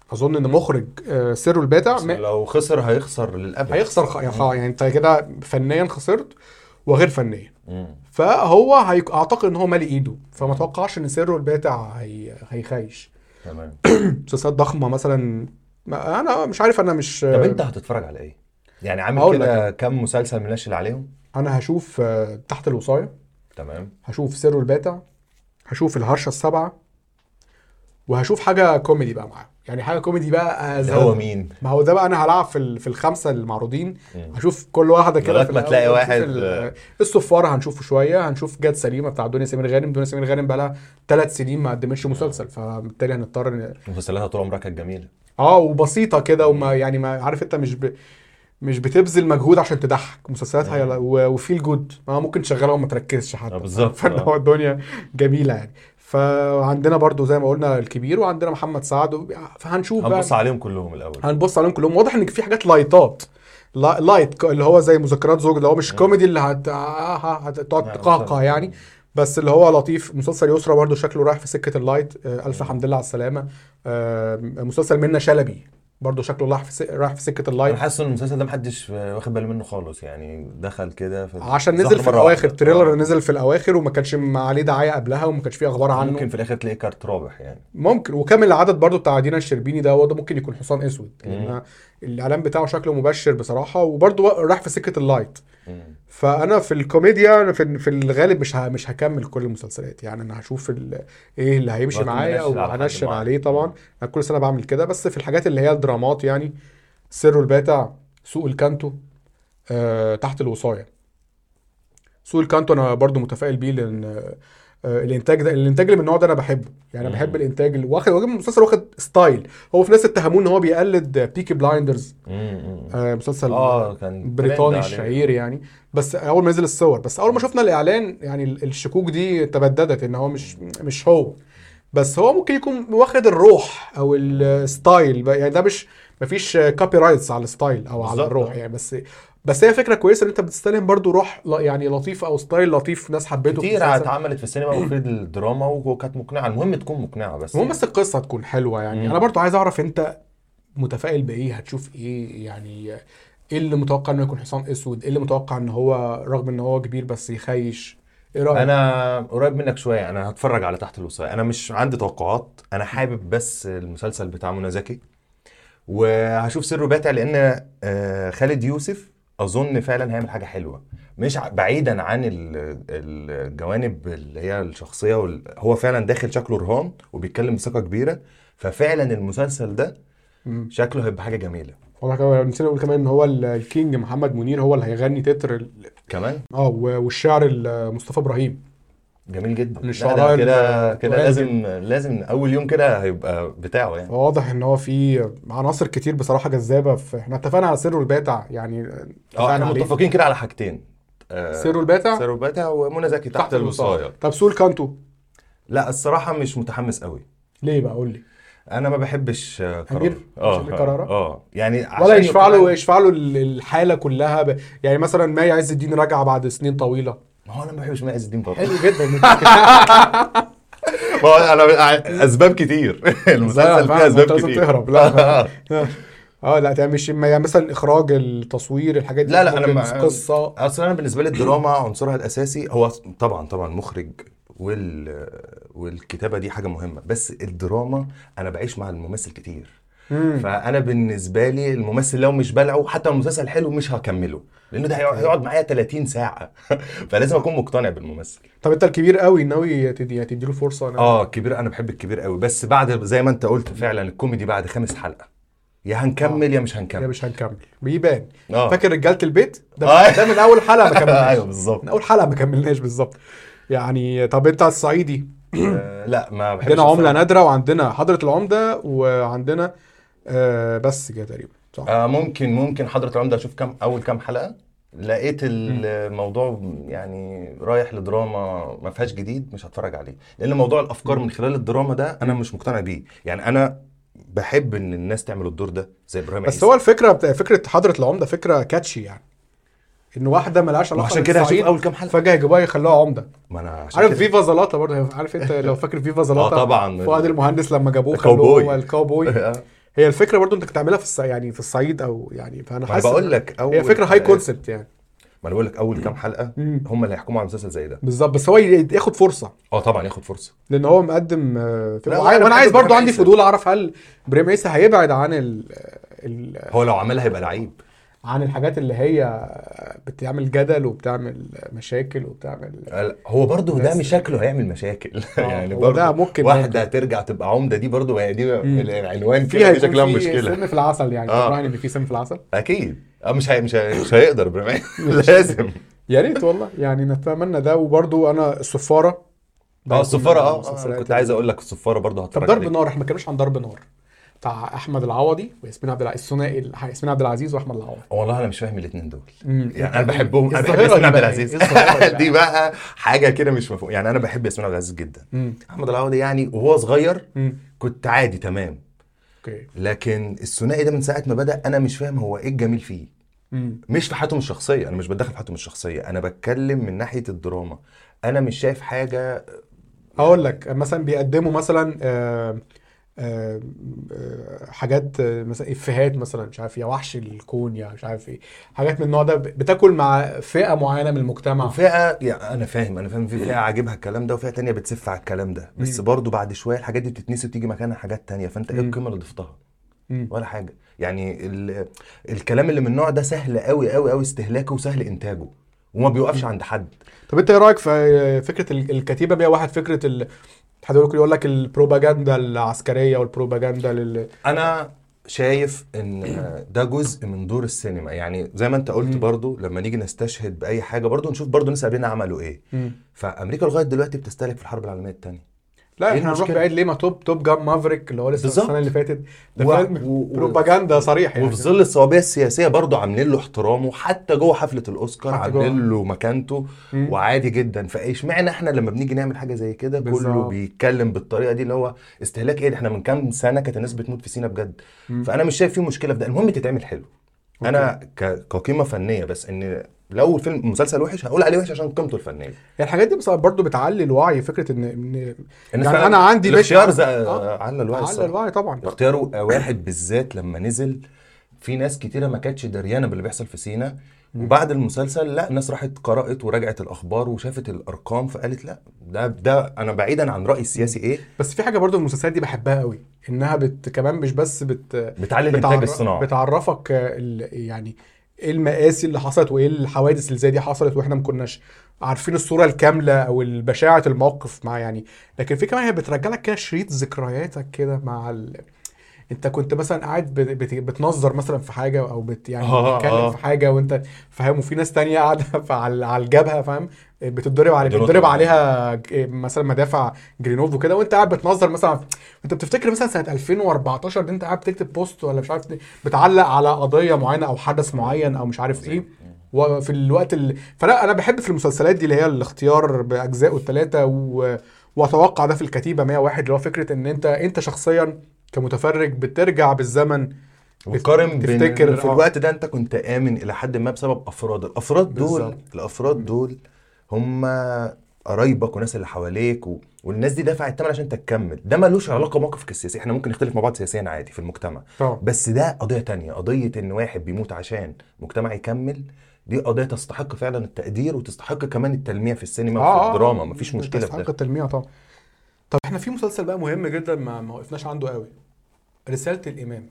اظن ان مخرج آه، سره الباتع بس م- لو خسر هيخسر للابد هيخسر خ... يعني يعني انت كده فنيا خسرت وغير فنيا مم. فهو هي... اعتقد ان هو مالي ايده فما توقعش ان سره الباتع هي... هيخيش تمام مسلسلات ضخمه مثلا ما انا مش عارف انا مش طب انت هتتفرج على ايه؟ يعني عامل هقول كده كام مسلسل منشل عليهم؟ انا هشوف آه، تحت الوصايه تمام هشوف سره الباتع هشوف الهرشه السبعه وهشوف حاجه كوميدي بقى معاه يعني حاجه كوميدي بقى ده زي- هو مين؟ ما هو ده بقى انا هلعب في ال- في الخمسه المعروضين مم. هشوف كل واحده كده لغاية في ما الأول. تلاقي هنشوف واحد، ال- آه. الصفاره هنشوفه شويه هنشوف جاد سليمه بتاع دنيا سمير غانم دنيا سمير غانم بقى لها ثلاث سنين ما قدمتش مسلسل فبالتالي هنضطر ن... مسلسلاتها طول عمرها كانت جميله اه وبسيطه كده وما يعني ما عارف انت مش ب... مش بتبذل مجهود عشان تضحك مسلسلاتها يلا- و- وفيل جود ما ممكن تشغلها وما تركزش حتى آه، بالظبط، فاللي آه. هو الدنيا جميله يعني فعندنا برضو زي ما قلنا الكبير وعندنا محمد سعد و... فهنشوف بقى هنبص عليهم كلهم الاول هنبص عليهم كلهم واضح ان في حاجات لايتات لا- لايت ك- اللي هو زي مذكرات زوج اللي هو مش كوميدي اللي هت... آه، هتقعد لا، تقهقه مسلسل. يعني بس اللي هو لطيف مسلسل يسرا برضو شكله رايح في سكه اللايت آه، الف حمد لله على السلامه آه، مسلسل منة شلبي برضو شكله رايح في س... رايح في سكه انا اللايت حاسس ان المسلسل ده محدش واخد باله منه خالص يعني دخل كده في عشان ظهر نزل في مرة الاواخر واحدة. تريلر آه. نزل في الاواخر وما كانش م- عليه دعايه قبلها وما كانش فيه اخبار عنه ممكن في الاخر تلاقي كارت رابح يعني ممكن وكامل العدد برضو بتاع دينا الشربيني ده هو ده ممكن يكون حصان اسود لان الاعلان بتاعه شكله مبشر بصراحه وبرضو راح في سكه اللايت مم. فانا في الكوميديا أنا في في الغالب مش ه- مش هكمل كل المسلسلات يعني انا هشوف ال- ايه اللي هيمشي برضه معايا منشن على حد وهنشن معين. عليه طبعا انا كل سنه بعمل كده بس في الحاجات اللي هي الدرامات يعني سر الباتع سوق الكانتو آه، تحت الوصايه سوق الكانتو انا برضو متفائل بيه لان آه، الانتاج ده الانتاج اللي من النوع ده انا بحبه يعني انا مم. بحب الانتاج اللي واخد واخد مسلسل واخد ستايل هو في ناس اتهموه ان هو بيقلد بيكي بلايندرز مم. آه، مسلسل اه كان بريطاني ترند عليه. الشهير يعني بس اول ما نزل الصور بس اول ما شفنا الاعلان يعني ال- الشكوك دي تبددت ان هو مش مش هو بس هو ممكن يكون واخد الروح او الستايل بقى، يعني ده مش مفيش كوبي رايتس على الستايل او على بالظبط. الروح يعني بس بس هي فكره كويسه ان انت بتستلهم برضو روح ل- يعني لطيف او ستايل لطيف ناس حبيته في كتير المسلسل. اتعملت في السينما وفي الدراما وكانت مقنعه المهم تكون مقنعه بس المهم بس القصه تكون حلوه يعني مم. انا برضو عايز اعرف انت متفائل بايه هتشوف ايه يعني ايه اللي متوقع انه يكون حصان اسود ايه اللي متوقع ان هو رغم ان هو كبير بس يخيش ايه رايك انا قريب منك شويه انا هتفرج على تحت الوصايه انا مش عندي توقعات انا حابب بس المسلسل بتاع منى زكي وهشوف سر باتع لان آه، خالد يوسف اظن فعلا هيعمل حاجه حلوه مش ع- بعيدا عن ال- الجوانب اللي هي الشخصيه وال... هو فعلا داخل شكله رهان وبيتكلم بثقه كبيره ففعلا المسلسل ده مم. شكله هيبقى حاجه جميله والله كمان نسينا نقول كمان ان هو ال- الكينج محمد منير هو اللي هيغني تتر ال- كمان اه و- والشعر ال- مصطفى ابراهيم جميل جدا من لا، الشعراء ده كده ال- كده التقال لازم لازم اول يوم كده هيبقى بتاعه يعني واضح ان هو في عناصر كتير بصراحه جذابه في احنا اتفقنا على سر الباتع يعني اه اتفقنا احنا عليه. متفقين كده على حاجتين آه، سر الباتع سر الباتع ومنى زكي تحت, الوصايه طب سول كانتو لا الصراحه مش متحمس قوي ليه بقى قول لي انا ما بحبش آه، قرار أمير؟ اه مش أمير كرارة؟ اه يعني ولا عشان يشفع يبقى- له يشفع له ال- الحاله كلها ب... يعني مثلا مي عز الدين راجع بعد سنين طويله ما هو انا ما بحبش مي عز الدين طبعا حلو جدا ما هو انا اسباب كتير المسلسل فيه اسباب لازم كتير تهرب لا اه لا يعني مش يعني مثلا الاخراج التصوير الحاجات دي لا لا انا ممكن ما قصه اصلا انا بالنسبه لي الدراما عنصرها الاساسي هو طبعا طبعا مخرج وال والكتابه دي حاجه مهمه بس الدراما انا بعيش مع الممثل كتير مم. فانا بالنسبه لي الممثل لو مش بلعه حتى لو المسلسل حلو مش هكمله لانه ده هيقعد هيقعد معايا 30 ساعه فلازم اكون مقتنع بالممثل طب انت الكبير قوي ناوي تدي تديله فرصه انا اه الكبير انا بحب الكبير قوي بس بعد زي ما انت قلت فعلا الكوميدي بعد خامس حلقه يا هنكمل يا مش يا هنكمل مش هنكمل بيبان اه فاكر رجاله البيت ده, آه. ده من اول حلقه ما كملناش ايوه بالظبط من اول حلقه ما كملناش بالظبط يعني طب انت على الصعيدي آه، لا ما بحبش عندنا عمله الصراحة. نادره وعندنا حضره العمده وعندنا آه بس كده تقريبا صح آه ممكن ممكن حضرة العمدة اشوف كام اول كام حلقة لقيت الموضوع يعني رايح لدراما ما فيهاش جديد مش هتفرج عليه لان موضوع الافكار من خلال الدراما ده انا مش مقتنع بيه يعني انا بحب ان الناس تعمل الدور ده زي ابراهيم بس عيسى. هو الفكره بتاع فكره حضره العمده فكره كاتشي يعني ان واحده ملهاش علاقه وعشان كده هشوف بالصعيد، اول كام حلقة فجاه يجيبوها يخلوها عمده ما انا عشان عارف كده- فيفا زلاطه برضه عارف انت لو فاكر فيفا زلاطه اه طبعا فؤاد المهندس لما جابوه الكاوبوي. خلوه هو الكاوبوي آه. هي الفكره برضو انك تعملها في الص... يعني في الصعيد او يعني فانا ما انا حاسس بقول لك اول هي فكره هاي كونسبت يعني ما انا بقول لك اول كام حلقه مم. هم اللي هيحكموا على مسلسل زي ده بالظبط بس هو ي- ياخد فرصه اه طبعا ياخد فرصه لان هو مقدم آه، فيلم لا، وعاي- وأنا وانا بحب عايز برضو إبراهيم عندي عيسى. فضول اعرف هل ابراهيم عيسى هيبعد عن ال... ال... هو لو عملها هيبقى لعيب عن الحاجات اللي هي بتعمل جدل وبتعمل مشاكل وبتعمل لا، هو برضه ده بس- مشاكله هيعمل مشاكل آه، يعني هو برضه ده ممكن واحده ترجع تبقى عمده دي برضه هي دي مم. العنوان في كده دي هيكون شكلها في مشكله سم في العسل يعني آه. براهن ان في سم في العسل اكيد اه مش هي مش هي مش هيقدر ابراهيم لازم يا ريت والله يعني نتمنى ده وبرضو انا الصفاره ده اه هيكون الصفاره من اه آه، المسلسلات كنت عايز اقول لك الصفاره برضه طب هتفرج ضرب عليه نار احنا ما اتكلمناش عن ضرب نار بتاع احمد العوضي وياسمين عبد العزيز الثنائي الح- ياسمين عبد العزيز واحمد العوضي والله انا مش فاهم الاثنين دول مم. يعني انا بحبهم انا بحب الظاهرة ياسمين دي عبد بقى العزيز إيه؟ الظاهرة دي دي بقى. بقى حاجه كده مش مفهوم يعني انا بحب ياسمين عبد العزيز جدا مم. احمد العوضي يعني وهو صغير مم. كنت عادي تمام اوكي لكن الثنائي ده من ساعه ما بدا انا مش فاهم هو ايه الجميل فيه مم. مش في حياتهم الشخصيه انا مش بتدخل في حياتهم الشخصيه انا بتكلم من ناحيه الدراما انا مش شايف حاجه هقول لك مثلا بيقدموا مثلا آه، آه، آه، حاجات آه، مثلا افيهات مثلا مش عارف يا وحش الكون يا مش عارف ايه حاجات من النوع ده بتاكل مع فئه معينه من المجتمع فئه يعني انا فاهم انا فاهم في فئه عاجبها الكلام ده وفئه تانية بتسف على الكلام ده بس مم. برضو بعد شويه الحاجات دي بتتنسي وتيجي مكانها حاجات تانية فانت ايه مم. القيمه اللي ضفتها مم. ولا حاجه يعني ال... الكلام اللي من النوع ده سهل قوي قوي قوي استهلاكه وسهل انتاجه وما بيوقفش عند حد طب انت ايه رايك في فكره ال- الكتيبه 101 فكره ال... حد يقول يقول لك البروباجندا العسكريه والبروباجندا لل... انا شايف ان ده جزء من دور السينما يعني زي ما انت قلت مم. برضو لما نيجي نستشهد باي حاجه برضو نشوف برضو الناس قبلنا عملوا ايه مم. فامريكا لغايه دلوقتي بتستهلك في الحرب العالميه الثانيه لا ايه احنا هنروح المشكلة؟ بعيد ليه ما توب توب جام مافريك اللي هو لسه بالظبط. السنه اللي فاتت ده و- فيلم و- و- بروباجندا صريح يعني وفي ظل الصوابيه السياسيه برضو عاملين له احترامه حتى جوه حفله الاوسكار حتى جوه. عاملين له مكانته مم. وعادي جدا فاشمعنى احنا لما بنيجي نعمل حاجه زي كده كله بالظبط. بيتكلم بالطريقه دي اللي هو استهلاك ايه ده احنا من كام سنه كانت الناس بتموت في سينا بجد مم. فانا مش شايف فيه مشكله في ده المهم تتعمل حلو انا ك- كقيمه فنيه بس ان لو الفيلم مسلسل وحش هقول عليه وحش عشان قيمته الفنيه يعني الحاجات دي بصراحه برضه بتعلي الوعي فكره ان ان الناس يعني فعلاً انا عندي الاختيار باشا- زي آه. على الوعي على الصراحة. الوعي طبعا اختياره واحد بالذات لما نزل في ناس كتيره ما كانتش دريانه باللي بيحصل في سينا وبعد المسلسل لا الناس راحت قرأت وراجعت الاخبار وشافت الارقام فقالت لا ده ده انا بعيدا عن رايي السياسي ايه بس في حاجه برضه المسلسلات دي بحبها قوي انها بت كمان مش بس بت بتعلي الانتاج بتعر- الصناعي بتعرفك ال... يعني ايه المآسي اللي حصلت وايه الحوادث اللي زي دي حصلت واحنا ما كناش عارفين الصوره الكامله او بشاعه الموقف مع يعني لكن في كمان هي بترجع لك كده شريط ذكرياتك كده مع ال... انت كنت مثلا قاعد بت... بت... بتنظر مثلا في حاجه او بت يعني آه، بتتكلم آه. في حاجه وانت فاهم وفي ناس تانية قاعده ف- على على الجبهه فاهم بتتضرب على دي نقطة بتتضرب مهمة. عليها ج- مثلا مدافع جرينوف وكده وانت قاعد بتنظر مثلا انت بتفتكر مثلا سنه 2014 دي انت قاعد بتكتب بوست ولا مش عارف بتعلق على قضيه معينه او حدث معين او مش عارف ايه وفي الوقت اللي فلا انا بحب في المسلسلات دي اللي هي الاختيار باجزائه الثلاثه و... واتوقع ده في الكتيبه 101 اللي هو فكره ان انت انت شخصيا كمتفرج بترجع بالزمن وقارن بين تفتكر- إن في آه. الوقت ده انت كنت امن الى حد ما بسبب افراد الافراد دول بالظبط. الافراد دول هم قرايبك والناس اللي حواليك و... والناس دي دفعت الثمن عشان تكمل ده ملوش علاقه بموقفك السياسي احنا ممكن نختلف مع بعض سياسيا عادي في المجتمع طبعا بس ده قضيه تانية قضيه ان واحد بيموت عشان مجتمع يكمل دي قضيه تستحق فعلا التقدير وتستحق كمان التلميع في السينما وفي الدراما مفيش مشكله في تستحق ده التلميع طبعا طب احنا في مسلسل بقى مهم جدا ما ما وقفناش عنده قوي رساله الامام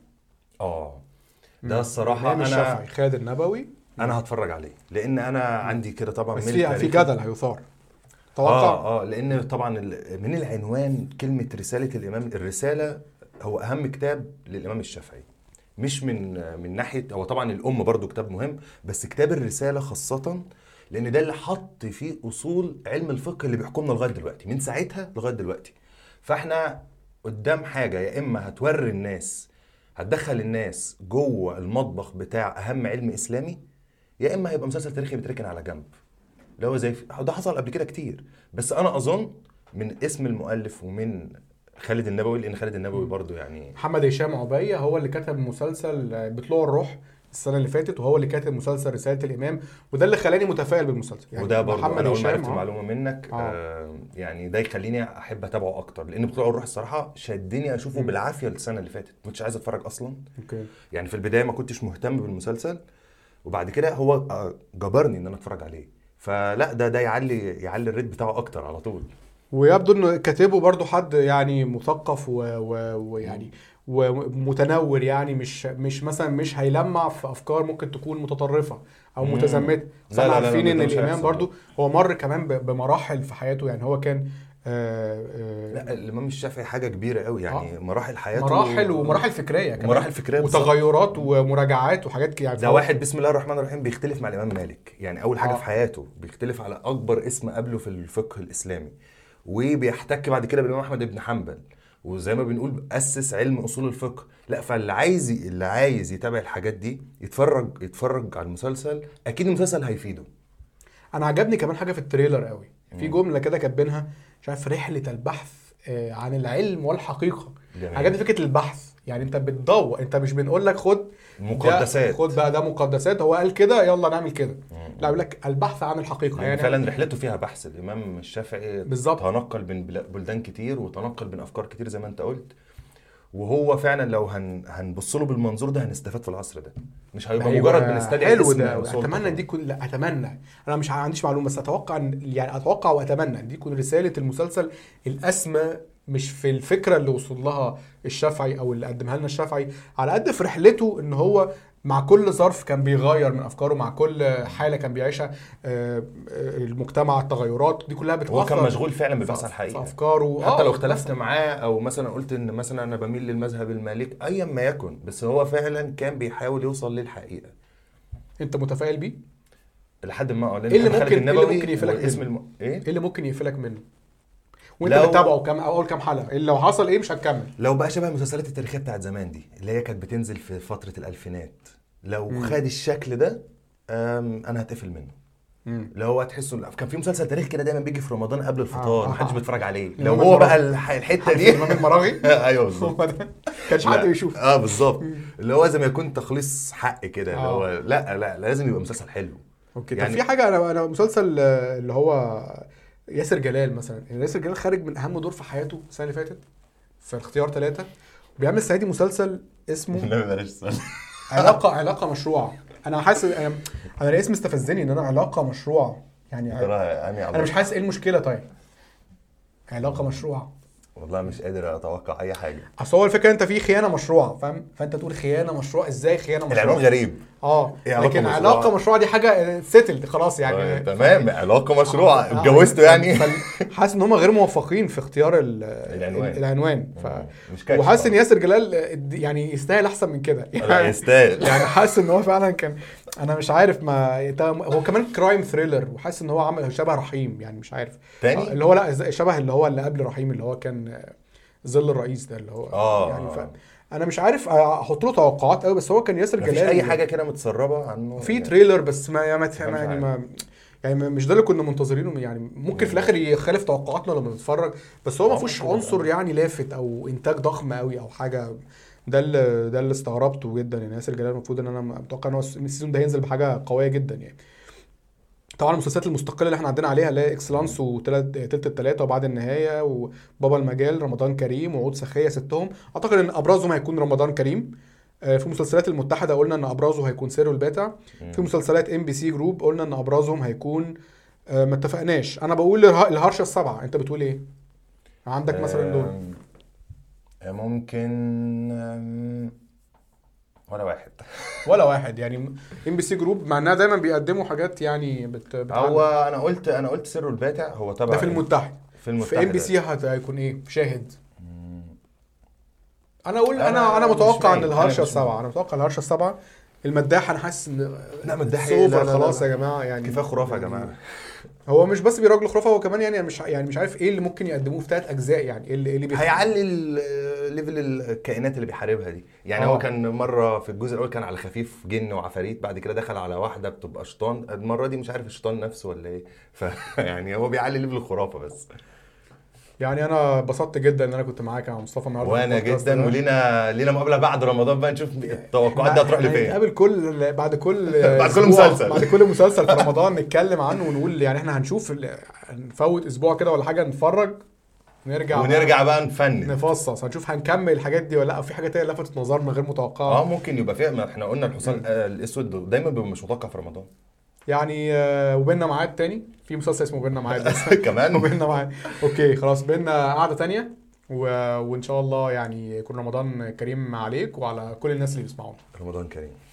اه ده الصراحه الإمام انا الشافعي خالد النبوي انا هتفرج عليه لان انا عندي كده طبعا بس ميل في في تاريخي. جدل هيثار توقع اه اه لان طبعا ال- من العنوان كلمه رساله الامام الرساله هو اهم كتاب للامام الشافعي مش من من ناحيه هو طبعا الام برضو كتاب مهم بس كتاب الرساله خاصه لان ده اللي حط فيه اصول علم الفقه اللي بيحكمنا لغايه دلوقتي من ساعتها لغايه دلوقتي فاحنا قدام حاجه يا اما هتوري الناس هتدخل الناس جوه المطبخ بتاع اهم علم اسلامي يا اما هيبقى مسلسل تاريخي بيتركن على جنب اللي هو زي ده حصل قبل كده كتير بس انا اظن من اسم المؤلف ومن خالد النبوي لان خالد النبوي برضو يعني محمد هشام عبيه هو اللي كتب مسلسل بطلوع الروح السنه اللي فاتت وهو اللي كاتب مسلسل رساله الامام وده اللي خلاني متفائل بالمسلسل يعني وده برضه محمد انا اول ما هشام عرفت آه. المعلومه منك آه. آه يعني ده يخليني احب اتابعه اكتر لان بطلوع الروح الصراحه شدني اشوفه مم. بالعافيه السنه اللي فاتت ما كنتش عايز اتفرج اصلا اوكي يعني في البدايه ما كنتش مهتم بالمسلسل وبعد كده هو آه، جبرني ان انا اتفرج عليه فلا ده ده يعلي يعلي الريت بتاعه اكتر على طول ويبدو انه كاتبه برضو حد يعني مثقف و- و- ويعني ومتنور يعني مش مش مثلا مش هيلمع في افكار ممكن تكون متطرفه او مم. متزمته بس لا، احنا لا، لا، عارفين ده ان مش الامام هيحصل. برضو هو مر كمان ب- بمراحل في حياته يعني هو كان آه، آه، لا الامام الشافعي حاجه كبيره قوي يعني مراحل حياته مراحل ومراحل فكريه كمان ومراحل فكريه بالظبط. وتغيرات ومراجعات وحاجات كده يعني ده فهو- واحد بسم الله الرحمن الرحيم بيختلف مع الامام مالك يعني اول حاجه آه. في حياته بيختلف على اكبر اسم قبله في الفقه الاسلامي وبيحتك بعد كده بالامام احمد بن حنبل وزي ما بنقول اسس علم اصول الفقه لا فاللي عايز اللي عايز يتابع الحاجات دي يتفرج يتفرج على المسلسل اكيد المسلسل هيفيده انا عجبني كمان حاجه في التريلر قوي في مم. جمله كده كاتبينها مش عارف رحله البحث آه، عن العلم والحقيقه جميل. عجبني فكره البحث يعني انت بتدور انت مش بنقول لك خد ده- مقدسات خد بقى ده مقدسات هو قال كده يلا نعمل كده مم. لا يقول لك البحث عن الحقيقه يعني يعني فعلا رحلته فيها بحث الامام الشافعي بالظبط. تنقل بين بلا- بلدان كتير وتنقل بين افكار كتير زي ما انت قلت وهو فعلا لو هن هنبص له بالمنظور ده هنستفاد في العصر ده مش هيبقى أيوة، مجرد بنستدعي حلو اسم ده أو سلطة. اتمنى ان دي تكون لا اتمنى انا مش عنديش معلومه بس اتوقع ان يعني اتوقع واتمنى ان دي تكون رساله المسلسل الاسمى مش في الفكره اللي وصل لها الشافعي او اللي قدمها لنا الشافعي على قد في رحلته ان هو مع كل ظرف كان بيغير من افكاره مع كل حاله كان بيعيشها آه، آه، المجتمع التغيرات دي كلها بتاثر هو كان مشغول فعلا في- بالبحث عن في الحقيقه افكاره حتى آه، لو اختلفت مثلاً. معاه او مثلا قلت ان مثلا انا بميل للمذهب المالكي ايا ما يكن بس هو فعلا كان بيحاول يوصل للحقيقه انت متفائل بيه لحد ما اه لان إيه اللي كان ممكن- خالد إيه اللي النبوي ممكن يقفلك واسم منه؟ الم... ايه ايه اللي ممكن يقفلك منه وانت لو- بتتابعه كام اول كام حلقه إيه لو حصل ايه مش هتكمل لو بقى شبه المسلسلات التاريخيه بتاعت زمان دي اللي هي كانت بتنزل في فتره الالفينات لو مم. خد الشكل ده أم، انا هتقفل منه اللي هو تحسه كان في مسلسل تاريخ كده دايما بيجي في رمضان قبل الفطار آه، محدش آه. بيتفرج عليه الإمام لو هو بقى المراغي. الح- الحته عارف دي الامام المراغي ايوه بالظبط هو ده كانش حد لا. بيشوف اه بالظبط اللي هو زي ما يكون تخليص حق كده اللي آه. هو لا لا لازم يبقى مسلسل حلو اوكي يعني- طب في حاجه انا انا مسلسل آه، اللي هو ياسر جلال مثلا يعني ياسر جلال خارج من اهم دور في حياته السنه اللي فاتت في اختيار ثلاثه وبيعمل السنه دي مسلسل اسمه لا بلاش سؤال علاقه علاقه مشروعه انا حاسس انا انا الاسم استفزني ان انا علاقه مشروعه يعني ترى اني انا مش حاسس ايه المشكله طيب علاقه مشروعه والله مش قادر اتوقع اي حاجه اصل هو الفكره انت في خيانه مشروعه فاهم فانت تقول خيانه مشروع ازاي خيانه مشروعه العنوان غريب اه إيه علاقة لكن مشروعة؟ علاقه مشروعه دي حاجه سيتلد خلاص يعني آه، تمام علاقه مشروعه آه، اتجوزته يعني فال- حاسس ان هم غير موفقين في اختيار ال- العنوان. العنوان ف... مش كاتش وحاسس ان طبعاً. ياسر جلال يعني يستاهل احسن من كده لا يستاهل يعني حاسس ان هو فعلا كان انا مش عارف ما ده- هو كمان كرايم ثريلر وحاسس ان هو عمل شبه رحيم يعني مش عارف تاني؟ آه، اللي هو لا ز- شبه اللي هو اللي قبل رحيم اللي هو كان آه، ظل الرئيس ده اللي هو آه. يعني ف... انا مش عارف احط له توقعات قوي بس هو كان ياسر مفيش جلال اي حاجه كده متسربه عنه في يعني. تريلر بس ما ما مش يعني عارف. ما يعني ما- مش ده اللي كنا منتظرينه يعني ممكن في الاخر يخالف توقعاتنا لما نتفرج بس هو ما آه، فيهوش ممكن. عنصر يعني لافت او انتاج ضخم قوي او حاجه ده اللي ده اللي استغربته جدا يعني ياسر جلال المفروض ان انا متوقع ان هو السيزون ده هينزل بحاجه قويه جدا يعني طبعا المسلسلات المستقله اللي احنا عندنا عليها اللي هي اكسلانس وتلت تلت التلاته وبعد النهايه وبابا المجال رمضان كريم وعود سخيه ستهم اعتقد ان ابرزهم هيكون رمضان كريم آه، في مسلسلات المتحده قلنا ان ابرزه هيكون سيرو الباتع مم. في مسلسلات ام بي سي جروب قلنا ان ابرزهم هيكون آه، ما اتفقناش انا بقول اله- الهرشه السبعه انت بتقول ايه عندك مثلا دول آم، ممكن آم، ولا واحد ولا واحد يعني ام بي سي جروب مع انها دايما بيقدموا حاجات يعني بت... بتعلم. هو انا قلت انا قلت سر الباتع هو تبع ده في المتحد في المتحد في ام بي سي هيكون ايه شاهد مم. انا اقول انا أنا انا مش متوقع ان بعيد، الهرشه أنا مش السبعه انا متوقع الهرشه السبعه المداح انا حاسس ان لا، مداح إيه؟ سوبر لا، لا، لا، خلاص لا. يا جماعه يعني كفايه خرافه يا يعني جماعه هو مش بس بيراجلوا خرافه هو كمان يعني مش يعني مش عارف ايه اللي ممكن يقدموه في ثلاث اجزاء يعني ايه اللي, إيه اللي بيخ- هيعلي ال- ليفل الكائنات اللي بيحاربها دي يعني آه. هو كان مره في الجزء الاول كان على خفيف جن وعفاريت بعد كده دخل على واحده بتبقى شيطان المره دي مش عارف الشيطان نفسه ولا ايه ف يعني هو بيعلي ليفل الخرافه بس يعني انا انبسطت جدا ان انا كنت معاك يا مصطفى النهارده في وانا البودكاست جدا ده. ولينا لينا مقابله بعد رمضان بقى نشوف التوقعات دي هتروح لفين هنتقابل كل بعد كل بعد كل أسبوع، مسلسل. بعد كل مسلسل في رمضان نتكلم عنه ونقول يعني احنا هنشوف ال- نفوت اسبوع كده ولا حاجه نتفرج نرجع ونرجع بقى نفنن نفصص هنشوف هنكمل الحاجات دي ولا لا في حاجات تانية لفتت نظرنا غير اه متوقعه ممكن يبقى فيها ما احنا قلنا الحصان آه، الاسود دايما بيبقى مش متوقع في رمضان يعني آه، وبيننا ميعاد تاني في مسلسل اسمه بيننا ميعاد بس كمان وبيننا ميعاد اوكي خلاص بيننا قعده تانية و... وان شاء الله يعني يكون رمضان كريم عليك وعلى كل الناس اللي بيسمعونا رمضان كريم